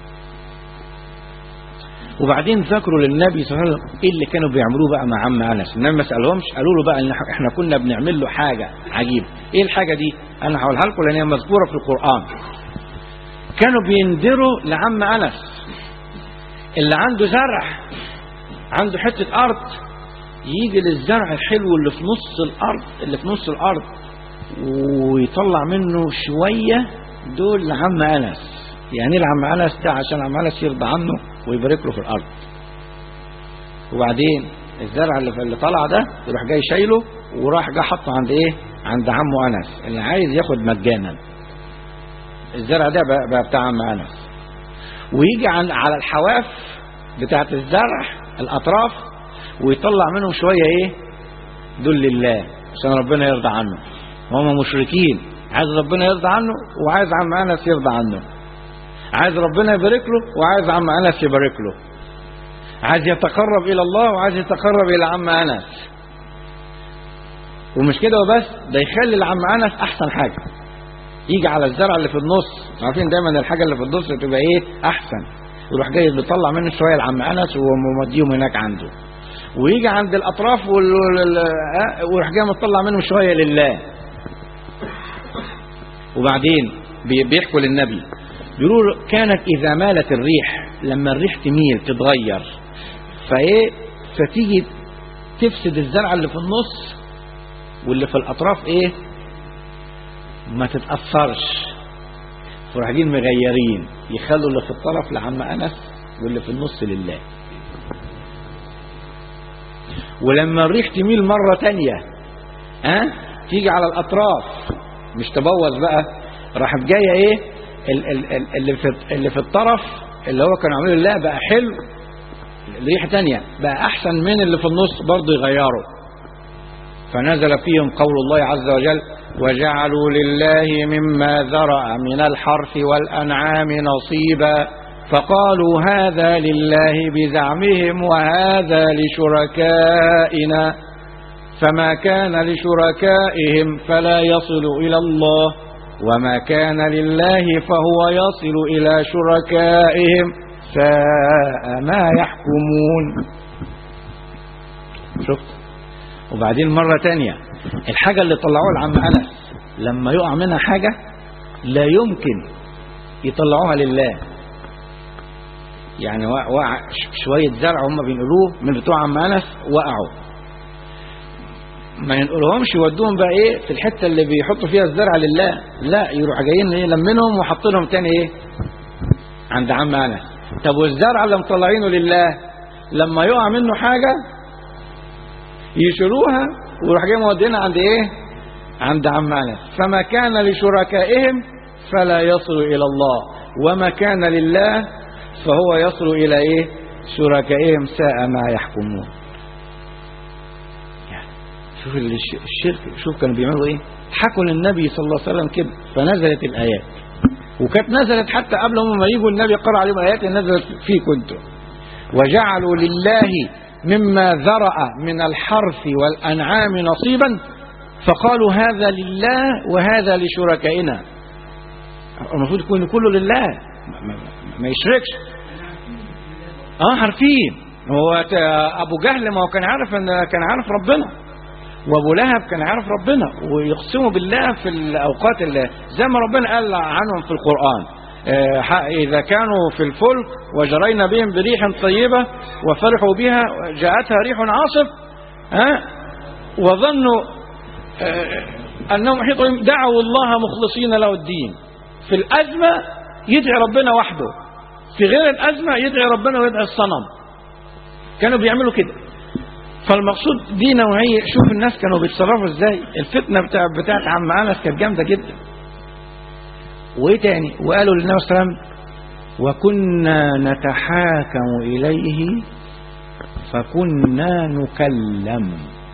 وبعدين ذكروا للنبي صلى الله عليه وسلم ايه اللي كانوا بيعملوه بقى مع عم انس النبي ما سالهمش قالوا له بقى ان احنا كنا بنعمل له حاجه عجيبه ايه الحاجه دي انا هقولها لكم لان هي مذكوره في القران كانوا بينذروا لعم انس اللي عنده زرع عنده حته ارض يجي للزرع الحلو اللي في نص الارض اللي في نص الارض ويطلع منه شويه دول لعم انس يعني ايه لعم انس ده عشان عم انس يرضى عنه ويبارك له في الارض وبعدين الزرع اللي اللي طلع ده يروح جاي شايله وراح جه حطه عند ايه عند عمه انس اللي عايز ياخد مجانا الزرع ده بقى, بقى بتاع عم انس ويجي عن على الحواف بتاعت الزرع الاطراف ويطلع منهم شويه ايه دول لله عشان ربنا يرضى عنه هم مشركين عايز ربنا يرضى عنه وعايز عم انس يرضى عنه عايز ربنا يبارك له وعايز عم انس يبارك له عايز يتقرب الى الله وعايز يتقرب الى عم انس ومش كده وبس ده يخلي لعم انس احسن حاجه يجي على الزرع اللي في النص عارفين دايما الحاجه اللي في النص تبقى ايه احسن يروح جاي بيطلع منه شويه لعم انس وموديهم هناك عنده ويجي عند الاطراف وال... وال- آه، ويروح جاي مطلع منهم شويه لله وبعدين بي- بيحكوا للنبي بيقولوا كانت إذا مالت الريح لما الريح تميل تتغير فإيه فتيجي تفسد الزرع اللي في النص واللي في الأطراف إيه ما تتأثرش فراح جايين مغيرين يخلوا اللي في الطرف لعم أنس واللي في النص لله ولما الريح تميل مرة تانية ها أه؟ تيجي على الأطراف مش تبوظ بقى راحت جاية إيه ال- ال- ال- اللي في اللي في الطرف اللي هو كانوا عاملين لله بقى حلو ريحه تانية بقى احسن من اللي في النص برضه يغيروا فنزل فيهم قول الله عز وجل وجعلوا لله مما ذرأ من الحرث والأنعام نصيبا فقالوا هذا لله بزعمهم وهذا لشركائنا فما كان لشركائهم فلا يصل إلى الله وما كان لله فهو يصل إلى شركائهم ساء ما يحكمون شفت وبعدين مرة تانية الحاجة اللي طلعوها لعم أنس لما يقع منها حاجة لا يمكن يطلعوها لله يعني وقع وقع شوية زرع هم بينقلوه من بتوع عم أنس وقعوا ما ينقلهمش يودوهم بقى ايه في الحته اللي بيحطوا فيها الزرع لله لا يروح جايين ايه لمنهم وحاطينهم تاني ايه عند عم انس طب والزرع اللي مطلعينه لله لما يقع منه حاجة يشيلوها ويروح جاي مودينها عند ايه عند عم انس فما كان لشركائهم فلا يصل الى الله وما كان لله فهو يصل الى ايه شركائهم ساء ما يحكمون يعني شوف الش- الشرك شوف كانوا بيعملوا ايه حكوا للنبي صلى الله عليه وسلم كده فنزلت الايات وكانت نزلت حتى قبل ما يجوا النبي قرأ عليهم ايات نزلت فيكم انتم وجعلوا لله مما ذرأ من الحرث والأنعام نصيبا فقالوا هذا لله وهذا لشركائنا المفروض يكون كله لله ما, ما, ما يشركش اه عارفين هو ت- ابو جهل ما هو كان عارف ان كان عارف ربنا وابو لهب كان عارف ربنا ويقسموا بالله في الاوقات اللي زي ما ربنا قال عنهم في القران آه، ح- اذا كانوا في الفلك وجرينا بهم بريح طيبه وفرحوا بها جاءتها ريح عاصف ها وظنوا آه، انهم محيط بهم دعوا الله مخلصين له الدين في الازمه يدعي ربنا وحده في غير الازمه يدعي ربنا ويدعي الصنم كانوا بيعملوا كده فالمقصود دي نوعيه شوف الناس كانوا بيتصرفوا ازاي الفتنه بتاع بتاعت عم انس كانت جامده جدا وايه تاني وقالوا للنبي صلى الله عليه وسلم وكنا نتحاكم اليه فكنا نكلم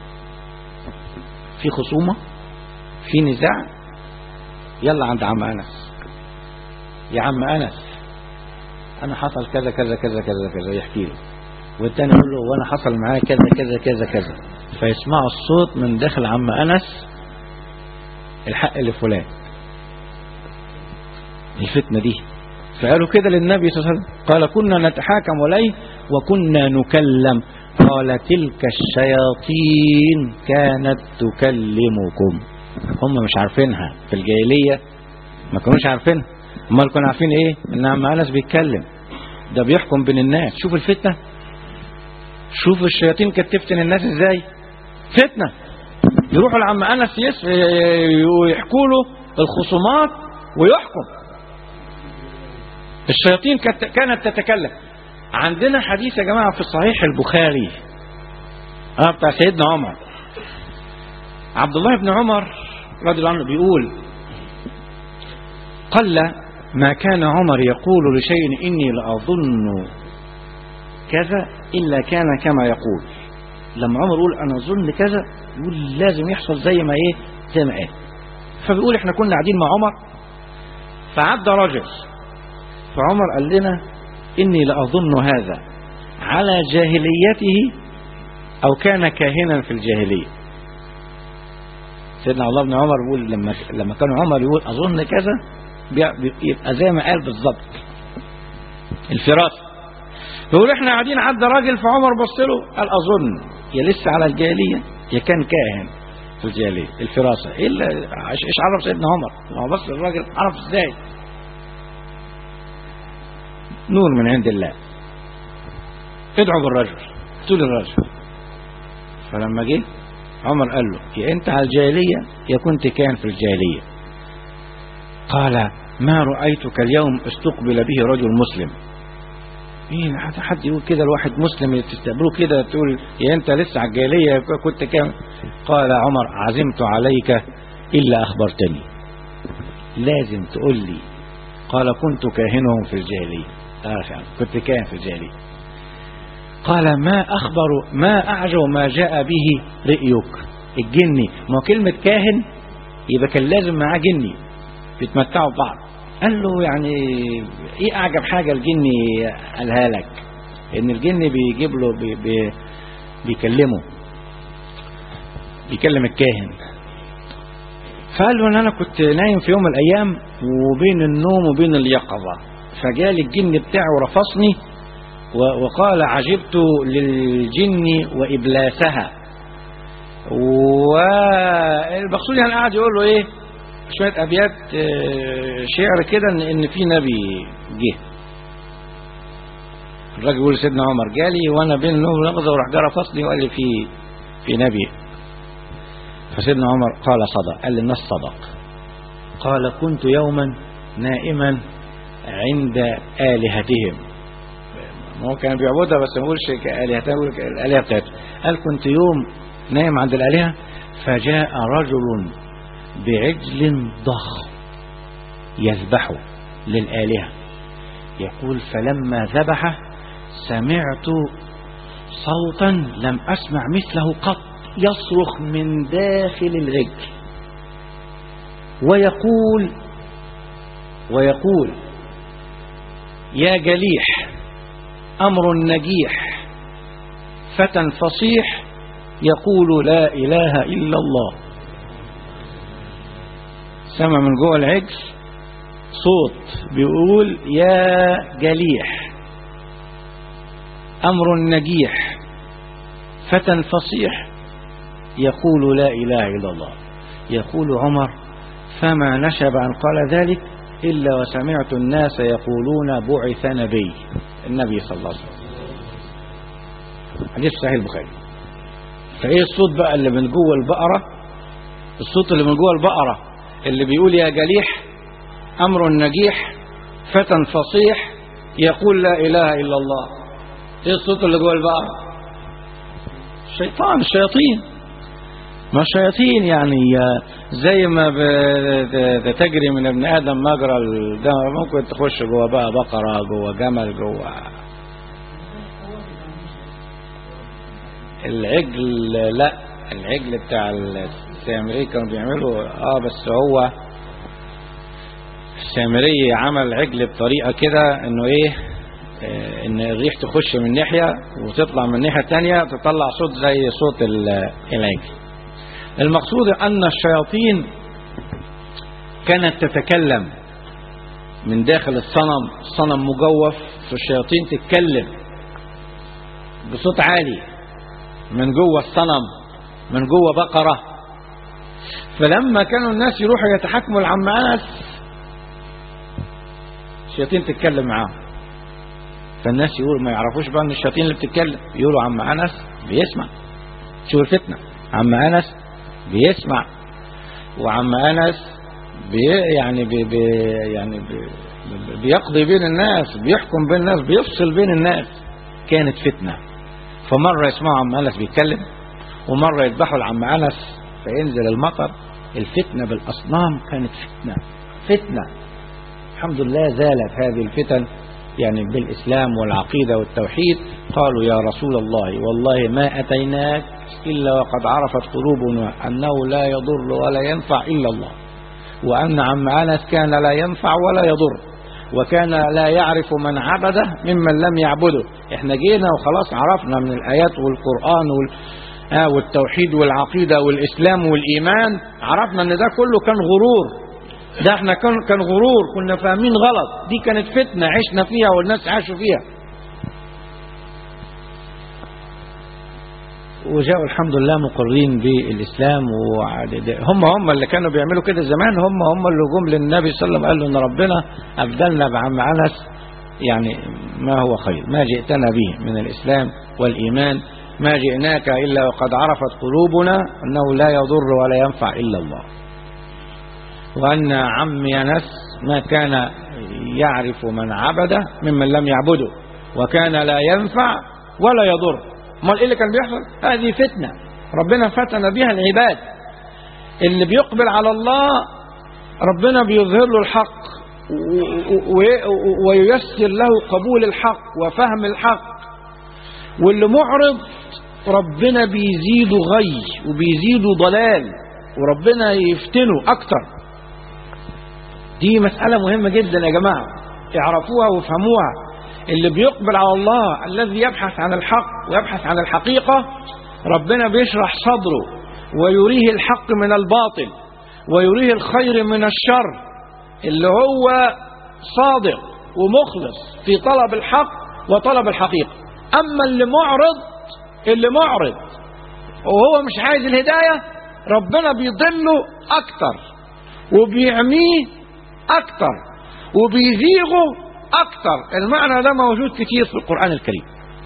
في خصومه في نزاع يلا عند عم انس يا عم انس انا حصل كذا كذا كذا كذا كذا يحكي له والتاني يقول له وانا حصل معايا كذا كذا كذا كذا فيسمعوا الصوت من داخل عم انس الحق لفلان الفتنه دي فقالوا كده للنبي صلى الله عليه وسلم قال كنا نتحاكم اليه وكنا نكلم قال تلك الشياطين كانت تكلمكم هم مش عارفينها في الجاهليه ما كانوش عارفينها امال كانوا عارفين ايه ان عم انس بيتكلم ده بيحكم بين الناس شوف الفتنه شوف الشياطين كانت تفتن الناس ازاي فتنه يروحوا لعم انس يس ويحكوا له الخصومات ويحكم الشياطين كانت كانت تتكلم عندنا حديث يا جماعه في صحيح البخاري اه بتاع سيدنا عمر عبد الله بن عمر رضي الله عنه بيقول قل ما كان عمر يقول لشيء إني لأظن كذا إلا كان كما يقول لما عمر يقول أنا أظن كذا يقول لازم يحصل زي ما إيه زي ما قال فبيقول إحنا كنا قاعدين مع عمر فعدى رجل فعمر قال لنا إني لأظن هذا على جاهليته أو كان كاهنا في الجاهلية سيدنا الله بن عمر بيقول لما لما كان عمر يقول أظن كذا بي- يبقى زي ما قال بالظبط الفراسة يقول احنا قاعدين عدى راجل فعمر بص له قال اظن يا لسه على الجاهليه يا كان كاهن في الجاهليه الفراسه ايه اللي ايش إيش عرف سيدنا عمر ما هو بص الراجل عرف ازاي نور من عند الله ادعوا بالرجل قتل الرجل فلما جه عمر قال له يا انت على الجاهليه يا كنت كان في الجاهليه قال ما رأيتك اليوم استقبل به رجل مسلم مين حد حد يقول كده الواحد مسلم تستقبله كده تقول يا انت لسه على الجاهليه كنت كام قال عمر عزمت عليك الا اخبرتني لازم تقول لي قال كنت كاهنهم في الجاهليه تعرف يعني كنت كاهن في الجاهليه قال ما اخبر ما اعجب ما جاء به رأيك الجني ما هو كلمه كاهن يبقى كان لازم معاه جني بيتمتعوا ببعض قال له يعني ايه اعجب حاجه الجني قالها لك ان الجن بيجيب له بي بي بيكلمه بيكلم الكاهن فقال له ان انا كنت نايم في يوم من الايام وبين النوم وبين اليقظه فجالي الجن بتاعه ورفصني و- وقال عجبت للجن وابلاسها والمقصود يعني قاعد يقول له ايه شويه ابيات آه، شعر كده ان ان في نبي جه الراجل يقول سيدنا عمر جالي وانا بين النوم واليقظه وراح جرى فصلي وقال لي في في نبي فسيدنا عمر قال صدق قال للناس صدق قال كنت يوما نائما عند آلهتهم هو كان بيعبدها بس ما يقولش كآلهة يقول الآلهة بتاعته قال كنت يوم نايم عند الآلهة فجاء رجل بعجل ضخم يذبحه للآلهة يقول فلما ذبحه سمعت صوتا لم أسمع مثله قط يصرخ من داخل العجل ويقول ويقول يا جليح أمر نجيح فتى فصيح يقول لا إله إلا الله سمع من جوه العجل صوت بيقول يا جليح أمر نجيح فتى فصيح يقول لا إله إلا الله يقول عمر فما نشب أن قال ذلك إلا وسمعت الناس يقولون بعث نبي النبي صلى الله عليه وسلم حديث صحيح البخاري فايه الصوت بقى اللي من جوه البقرة الصوت اللي من جوه البقرة اللي بيقول يا جليح أمر نجيح فتى فصيح يقول لا إله إلا الله ايه الصوت اللي جوه البقرة الشيطان الشياطين ما الشياطين يعني زي ما بتجري من ابن ادم مجرى الدم ممكن تخش جوه بقى بقره جوه جمل جوه العجل لا العجل بتاع السامري كانوا بيعملوا اه بس هو السامري عمل عجل بطريقه كده انه ايه آه ان الريح تخش من ناحيه وتطلع من ناحيه تانية تطلع صوت زي صوت العجل المقصود أن الشياطين كانت تتكلم من داخل الصنم الصنم مجوف فالشياطين تتكلم بصوت عالي من جوه الصنم من جوه بقرة فلما كانوا الناس يروحوا يتحكموا لعم أنس الشياطين تتكلم معاهم فالناس يقولوا ما يعرفوش بقى ان الشياطين اللي بتتكلم يقولوا عم أنس بيسمع شو الفتنة عم أنس بيسمع وعم انس بي يعني بي بي يعني بي بيقضي بين الناس بيحكم بين الناس بيفصل بين الناس كانت فتنه فمره يسمعوا عم انس بيتكلم ومره يذبحوا لعم انس فينزل المطر الفتنه بالاصنام كانت فتنه فتنه الحمد لله زالت هذه الفتن يعني بالاسلام والعقيده والتوحيد قالوا يا رسول الله والله ما اتيناك إلا وقد عرفت قلوبنا أنه لا يضر ولا ينفع إلا الله وأن عم أنس كان لا ينفع ولا يضر وكان لا يعرف من عبده ممن لم يعبده احنا جينا وخلاص عرفنا من الآيات والقرآن وال... آه والتوحيد والعقيدة والإسلام والإيمان عرفنا أن ده كله كان غرور ده احنا كان كان غرور كنا فاهمين غلط دي كانت فتنة عشنا فيها والناس عاشوا فيها وجاءوا الحمد لله مقرين بالإسلام هم هم اللي كانوا بيعملوا كده زمان هم هم اللي جم للنبي صلى الله عليه وسلم قالوا إن ربنا أبدلنا بعم أنس يعني ما هو خير ما جئتنا به من الإسلام والإيمان ما جئناك إلا وقد عرفت قلوبنا أنه لا يضر ولا ينفع إلا الله وأن عم أنس ما كان يعرف من عبده ممن لم يعبده وكان لا ينفع ولا يضر امال ايه اللي كان بيحصل هذه فتنة ربنا فتن بها العباد اللي بيقبل على الله ربنا بيظهر له الحق وييسر له قبول الحق وفهم الحق واللي معرض ربنا بيزيده غي وبيزيده ضلال وربنا يفتنه اكتر دي مسألة مهمة جدا يا جماعة اعرفوها وافهموها اللي بيقبل على الله الذي يبحث عن الحق ويبحث عن الحقيقة ربنا بيشرح صدره ويريه الحق من الباطل ويريه الخير من الشر اللي هو صادق ومخلص في طلب الحق وطلب الحقيقة أما اللي معرض اللي معرض وهو مش عايز الهداية ربنا بيضله أكتر وبيعميه أكتر وبيزيغه أكتر المعنى ده موجود كتير في القرآن الكريم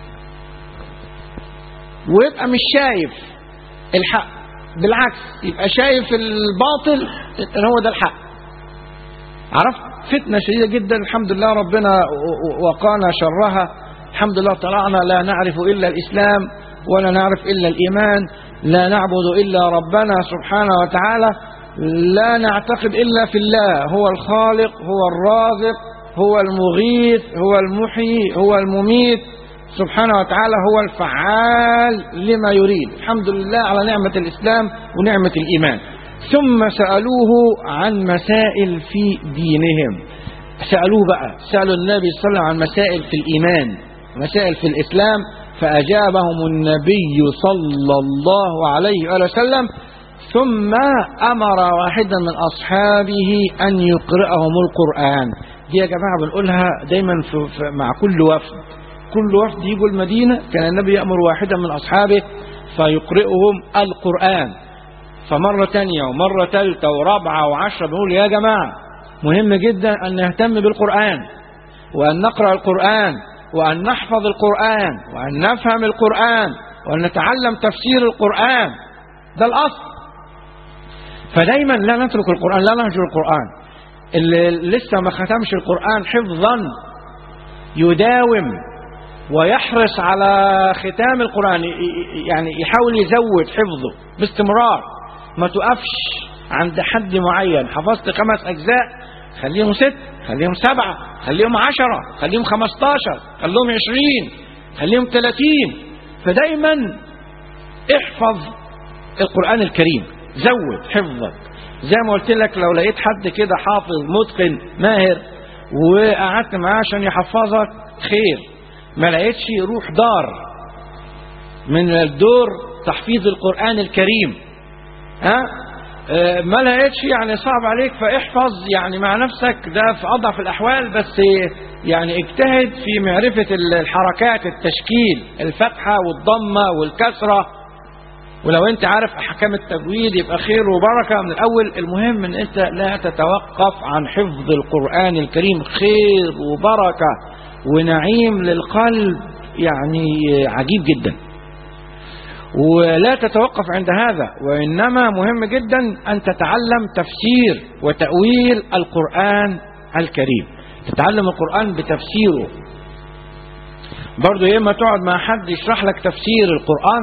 ويبقى مش شايف الحق بالعكس يبقى شايف الباطل ان هو ده الحق عرفت فتنة شديدة جدا الحمد لله ربنا وقانا شرها الحمد لله طلعنا لا نعرف إلا الإسلام ولا نعرف إلا الإيمان لا نعبد إلا ربنا سبحانه وتعالى لا نعتقد إلا في الله هو الخالق هو الرازق هو المغيث هو المحيي هو المميت سبحانه وتعالى هو الفعال لما يريد الحمد لله على نعمة الإسلام ونعمة الإيمان ثم سألوه عن مسائل في دينهم سألوه بقى سألوا النبي صلى الله عليه وسلم عن مسائل في الإيمان مسائل في الإسلام فأجابهم النبي صلى الله عليه وآله وسلم ثم أمر واحدا من أصحابه أن يقرأهم القرآن دي يا جماعة بنقولها دايما في في مع كل وفد كل وفد يجوا المدينة كان النبي يأمر واحدا من أصحابه فيقرئهم القرآن فمرة تانية ومرة ثالثة ورابعة وعشرة بنقول يا جماعة مهم جدا أن نهتم بالقرآن وأن نقرأ القرآن وأن نحفظ القرآن وأن نفهم القرآن وأن نتعلم تفسير القرآن ده الأصل فدايما لا نترك القرآن لا نهجر القرآن اللي لسه ما ختمش القرآن حفظا يداوم ويحرص على ختام القرآن يعني يحاول يزود حفظه باستمرار ما تقفش عند حد معين حفظت خمس أجزاء خليهم ست خليهم سبعة خليهم عشرة خليهم خمستاشر خليهم عشرين خليهم ثلاثين فدايما احفظ القرآن الكريم زود حفظك زي ما قلت لك لو لقيت حد كده حافظ متقن ماهر وقعدت معاه عشان يحفظك خير ما لقيتش روح دار من الدور تحفيظ القرآن الكريم ها آه، ما لقيتش يعني صعب عليك فاحفظ يعني مع نفسك ده في أضعف الأحوال بس يعني اجتهد في معرفة الحركات التشكيل الفتحة والضمة والكسرة ولو انت عارف احكام التجويد يبقى خير وبركه من الاول المهم ان انت لا تتوقف عن حفظ القران الكريم خير وبركه ونعيم للقلب يعني عجيب جدا ولا تتوقف عند هذا وانما مهم جدا ان تتعلم تفسير وتاويل القران الكريم تتعلم القران بتفسيره برضه يا اما تقعد مع حد يشرح لك تفسير القران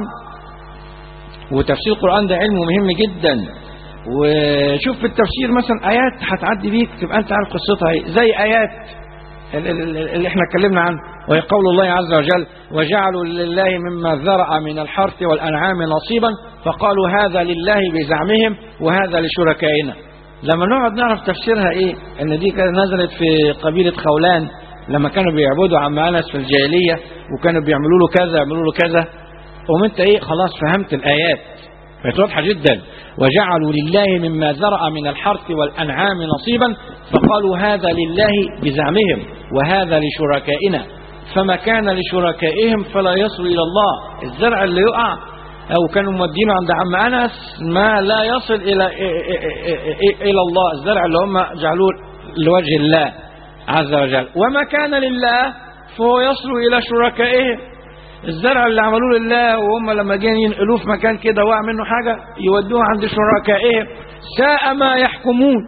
وتفسير القرآن ده علم مهم جدا وشوف في التفسير مثلا آيات هتعدي بيك تبقى أنت عارف قصتها إيه زي آيات ال- ال- ال- اللي احنا اتكلمنا عنه وهي قول الله عز وجل وجعلوا لله مما ذرأ من الحرث والأنعام نصيبا فقالوا هذا لله بزعمهم وهذا لشركائنا لما نقعد نعرف تفسيرها ايه ان دي كانت نزلت في قبيلة خولان لما كانوا بيعبدوا عم أنس في الجاهلية وكانوا بيعملوا له كذا يعملوا له كذا قوم انت ايه خلاص فهمت الايات بقت واضحه جدا وجعلوا لله مما ذرأ من الحرث والانعام نصيبا فقالوا هذا لله بزعمهم وهذا لشركائنا فما كان لشركائهم فلا يصل الى الله الزرع اللي يقع او كانوا مودينه عند عم انس ما لا يصل الى الى الله الزرع اللي هم جعلوه لوجه الله عز وجل وما كان لله فهو يصل الى شركائهم الزرع اللي عملوه لله وهم لما جايين ينقلوه في مكان كده وقع منه حاجة يودوه عند شركائهم ساء ما يحكمون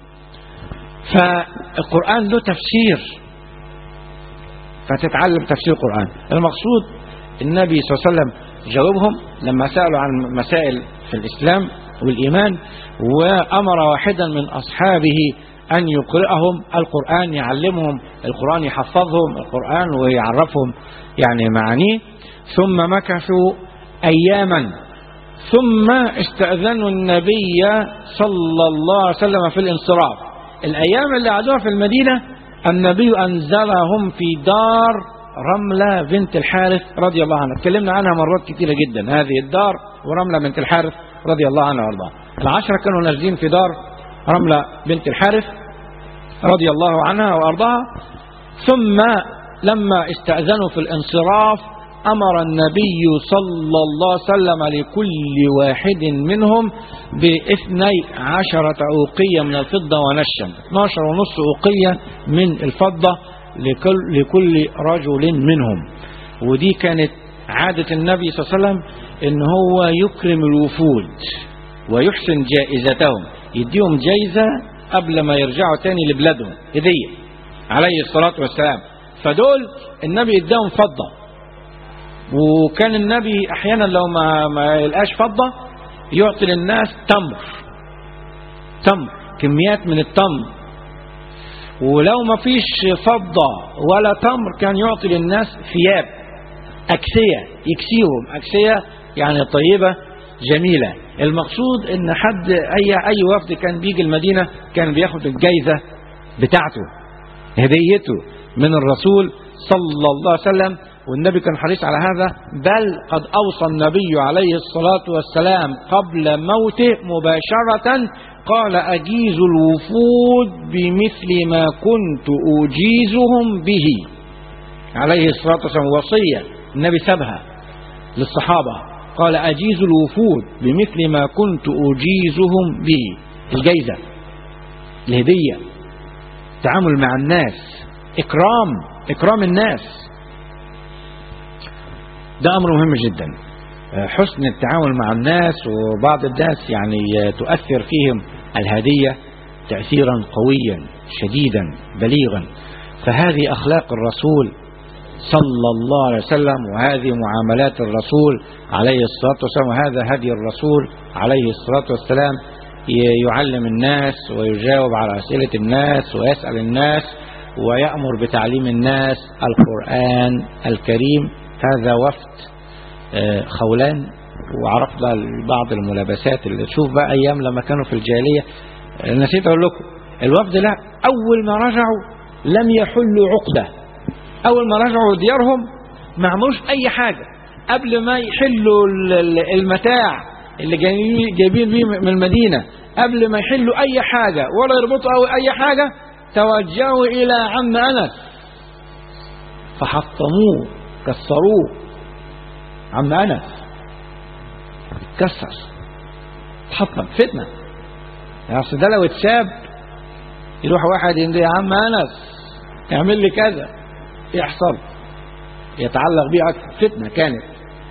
فالقرآن له تفسير فتتعلم تفسير القرآن المقصود النبي صلى الله عليه وسلم جاوبهم لما سألوا عن مسائل في الإسلام والإيمان وأمر واحدا من أصحابه أن يقرأهم القرآن يعلمهم القرآن يحفظهم القرآن ويعرفهم يعني معانيه ثم مكثوا أياما ثم استأذنوا النبي صلى الله عليه وسلم في الانصراف الأيام اللي قعدوها في المدينة النبي أنزلهم في دار رملة بنت الحارث رضي الله عنها اتكلمنا عنها مرات كثيرة جدا هذه الدار ورملة بنت الحارث رضي الله عنها وارضاها العشرة كانوا نازلين في دار رملة بنت الحارث رضي الله عنها وارضاها ثم لما استأذنوا في الانصراف أمر النبي صلى الله عليه وسلم لكل واحد منهم باثني عشرة أوقية من الفضة ونشا 12 ونص أوقية من الفضة لكل, لكل رجل منهم ودي كانت عادة النبي صلى الله عليه وسلم ان هو يكرم الوفود ويحسن جائزتهم يديهم جايزة قبل ما يرجعوا تاني لبلادهم هدية عليه الصلاة والسلام فدول النبي اداهم فضة وكان النبي احيانا لو ما ما يلقاش فضة يعطي للناس تمر تمر كميات من التمر ولو ما فيش فضة ولا تمر كان يعطي للناس ثياب أكسية يكسيهم أكسية يعني طيبة جميلة المقصود ان حد اي اي وفد كان بيجي المدينة كان بياخد الجايزة بتاعته هديته من الرسول صلى الله عليه وسلم والنبي كان حريص على هذا بل قد أوصى النبي عليه الصلاة والسلام قبل موته مباشرة قال أجيز الوفود بمثل ما كنت أجيزهم به عليه الصلاة والسلام وصية النبي سابها للصحابة قال أجيز الوفود بمثل ما كنت أجيزهم به الجيزة الهدية تعامل مع الناس إكرام إكرام الناس ده أمر مهم جدا حسن التعامل مع الناس وبعض الناس يعني تؤثر فيهم الهدية تأثيرا قويا شديدا بليغا فهذه أخلاق الرسول صلى الله عليه وسلم وهذه معاملات الرسول عليه الصلاة والسلام وهذا هدي الرسول عليه الصلاة والسلام يعلم الناس ويجاوب على أسئلة الناس ويسأل الناس ويأمر بتعليم الناس القرآن الكريم هذا وفد خولان وعرف بقى بعض الملابسات اللي تشوف بقى أيام لما كانوا في الجاهلية نسيت أقول لكم الوفد لا أول ما رجعوا لم يحلوا عقدة أول ما رجعوا ديارهم ما عملوش أي حاجة قبل ما يحلوا المتاع اللي جايبين بيه من المدينة قبل ما يحلوا أي حاجة ولا يربطوا أو أي حاجة توجهوا إلى عم أنس فحطموه كسروه عم أنس كسر تحطم فتنة يعني أصل ده لو اتساب يروح واحد يندي يا عم أنس اعمل لي كذا يحصل يتعلق به أكثر فتنة كانت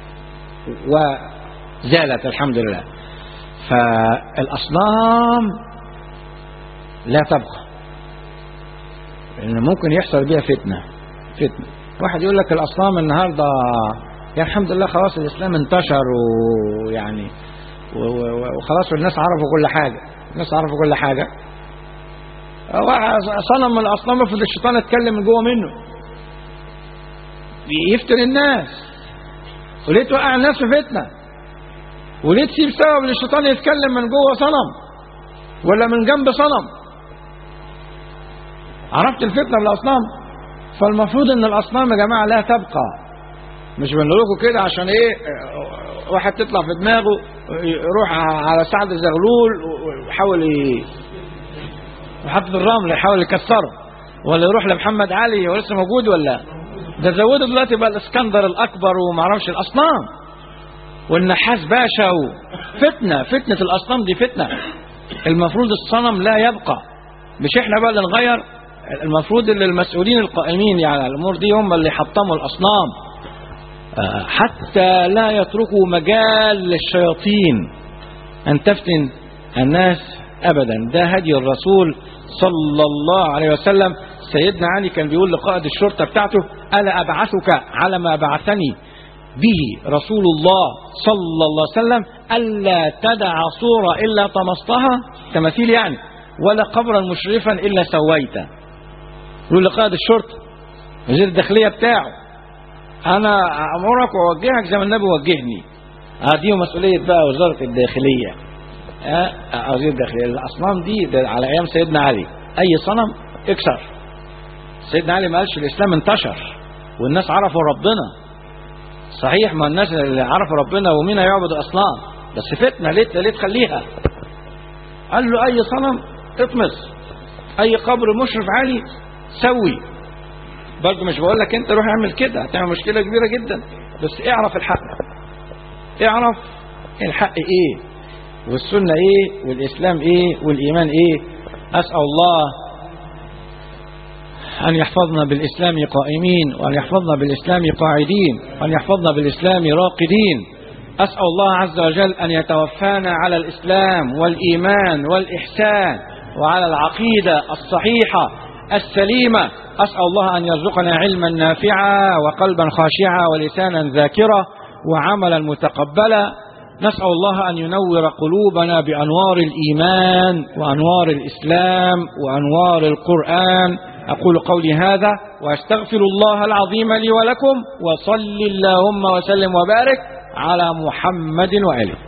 وزالت الحمد لله فالأصنام لا تبقى لأن ممكن يحصل بها فتنة فتنة واحد يقول لك الأصنام النهاردة يا الحمد لله خلاص الإسلام انتشر ويعني وخلاص والناس عرفوا كل حاجة الناس عرفوا كل حاجة صنم من الأصنام افرض الشيطان اتكلم من جوه منه يفتن الناس وليه توقع الناس في فتنة وليه تسيب سبب ان الشيطان يتكلم من جوه صنم ولا من جنب صنم عرفت الفتنة بالأصنام فالمفروض ان الأصنام يا جماعة لا تبقى مش بنقول لكم كده عشان ايه واحد تطلع في دماغه يروح على سعد الزغلول ويحاول يحط الرمل يحاول يكسره ولا يروح لمحمد علي هو لسه موجود ولا ده زودوا دلوقتي بقى الاسكندر الاكبر وما اعرفش الاصنام والنحاس باشا فتنه فتنه الاصنام دي فتنه المفروض الصنم لا يبقى مش احنا بقى اللي نغير المفروض اللي المسؤولين القائمين يعني الامور دي هم اللي حطموا الاصنام حتى لا يتركوا مجال للشياطين ان تفتن الناس ابدا ده هدي الرسول صلى الله عليه وسلم سيدنا علي كان بيقول لقائد الشرطة بتاعته ألا أبعثك على ما بعثني به رسول الله صلى الله عليه وسلم ألا تدع صورة إلا طمستها تماثيل يعني ولا قبرا مشرفا إلا سويته يقول لقائد الشرطة وزير الداخلية بتاعه أنا أمرك وأوجهك زي ما النبي وجهني هذه مسؤولية بقى وزارة الداخلية أه وزير الداخلية الأصنام دي على أيام سيدنا علي أي صنم اكسر سيدنا علي ما قالش الإسلام انتشر والناس عرفوا ربنا صحيح ما الناس اللي عرفوا ربنا ومين هيعبد أصنام بس فتنة ليه ليه تخليها قال له أي صنم اطمس أي قبر مشرف عالي سوي برضه مش بقول لك انت روح اعمل كده هتعمل مشكلة كبيرة جدا بس اعرف الحق اعرف الحق ايه والسنة ايه والاسلام ايه والايمان ايه اسأل الله أن يحفظنا بالإسلام قائمين وأن يحفظنا بالإسلام قاعدين وأن يحفظنا بالإسلام راقدين أسأل الله عز وجل أن يتوفانا على الإسلام والإيمان والإحسان وعلى العقيدة الصحيحة السليمة أسأل الله أن يرزقنا علما نافعا وقلبا خاشعا ولسانا ذاكرا وعملا متقبلا نسأل الله أن ينور قلوبنا بأنوار الإيمان وأنوار الإسلام وأنوار القرآن أقول قولي هذا وأستغفر الله العظيم لي ولكم وصل اللهم وسلم وبارك على محمد وآله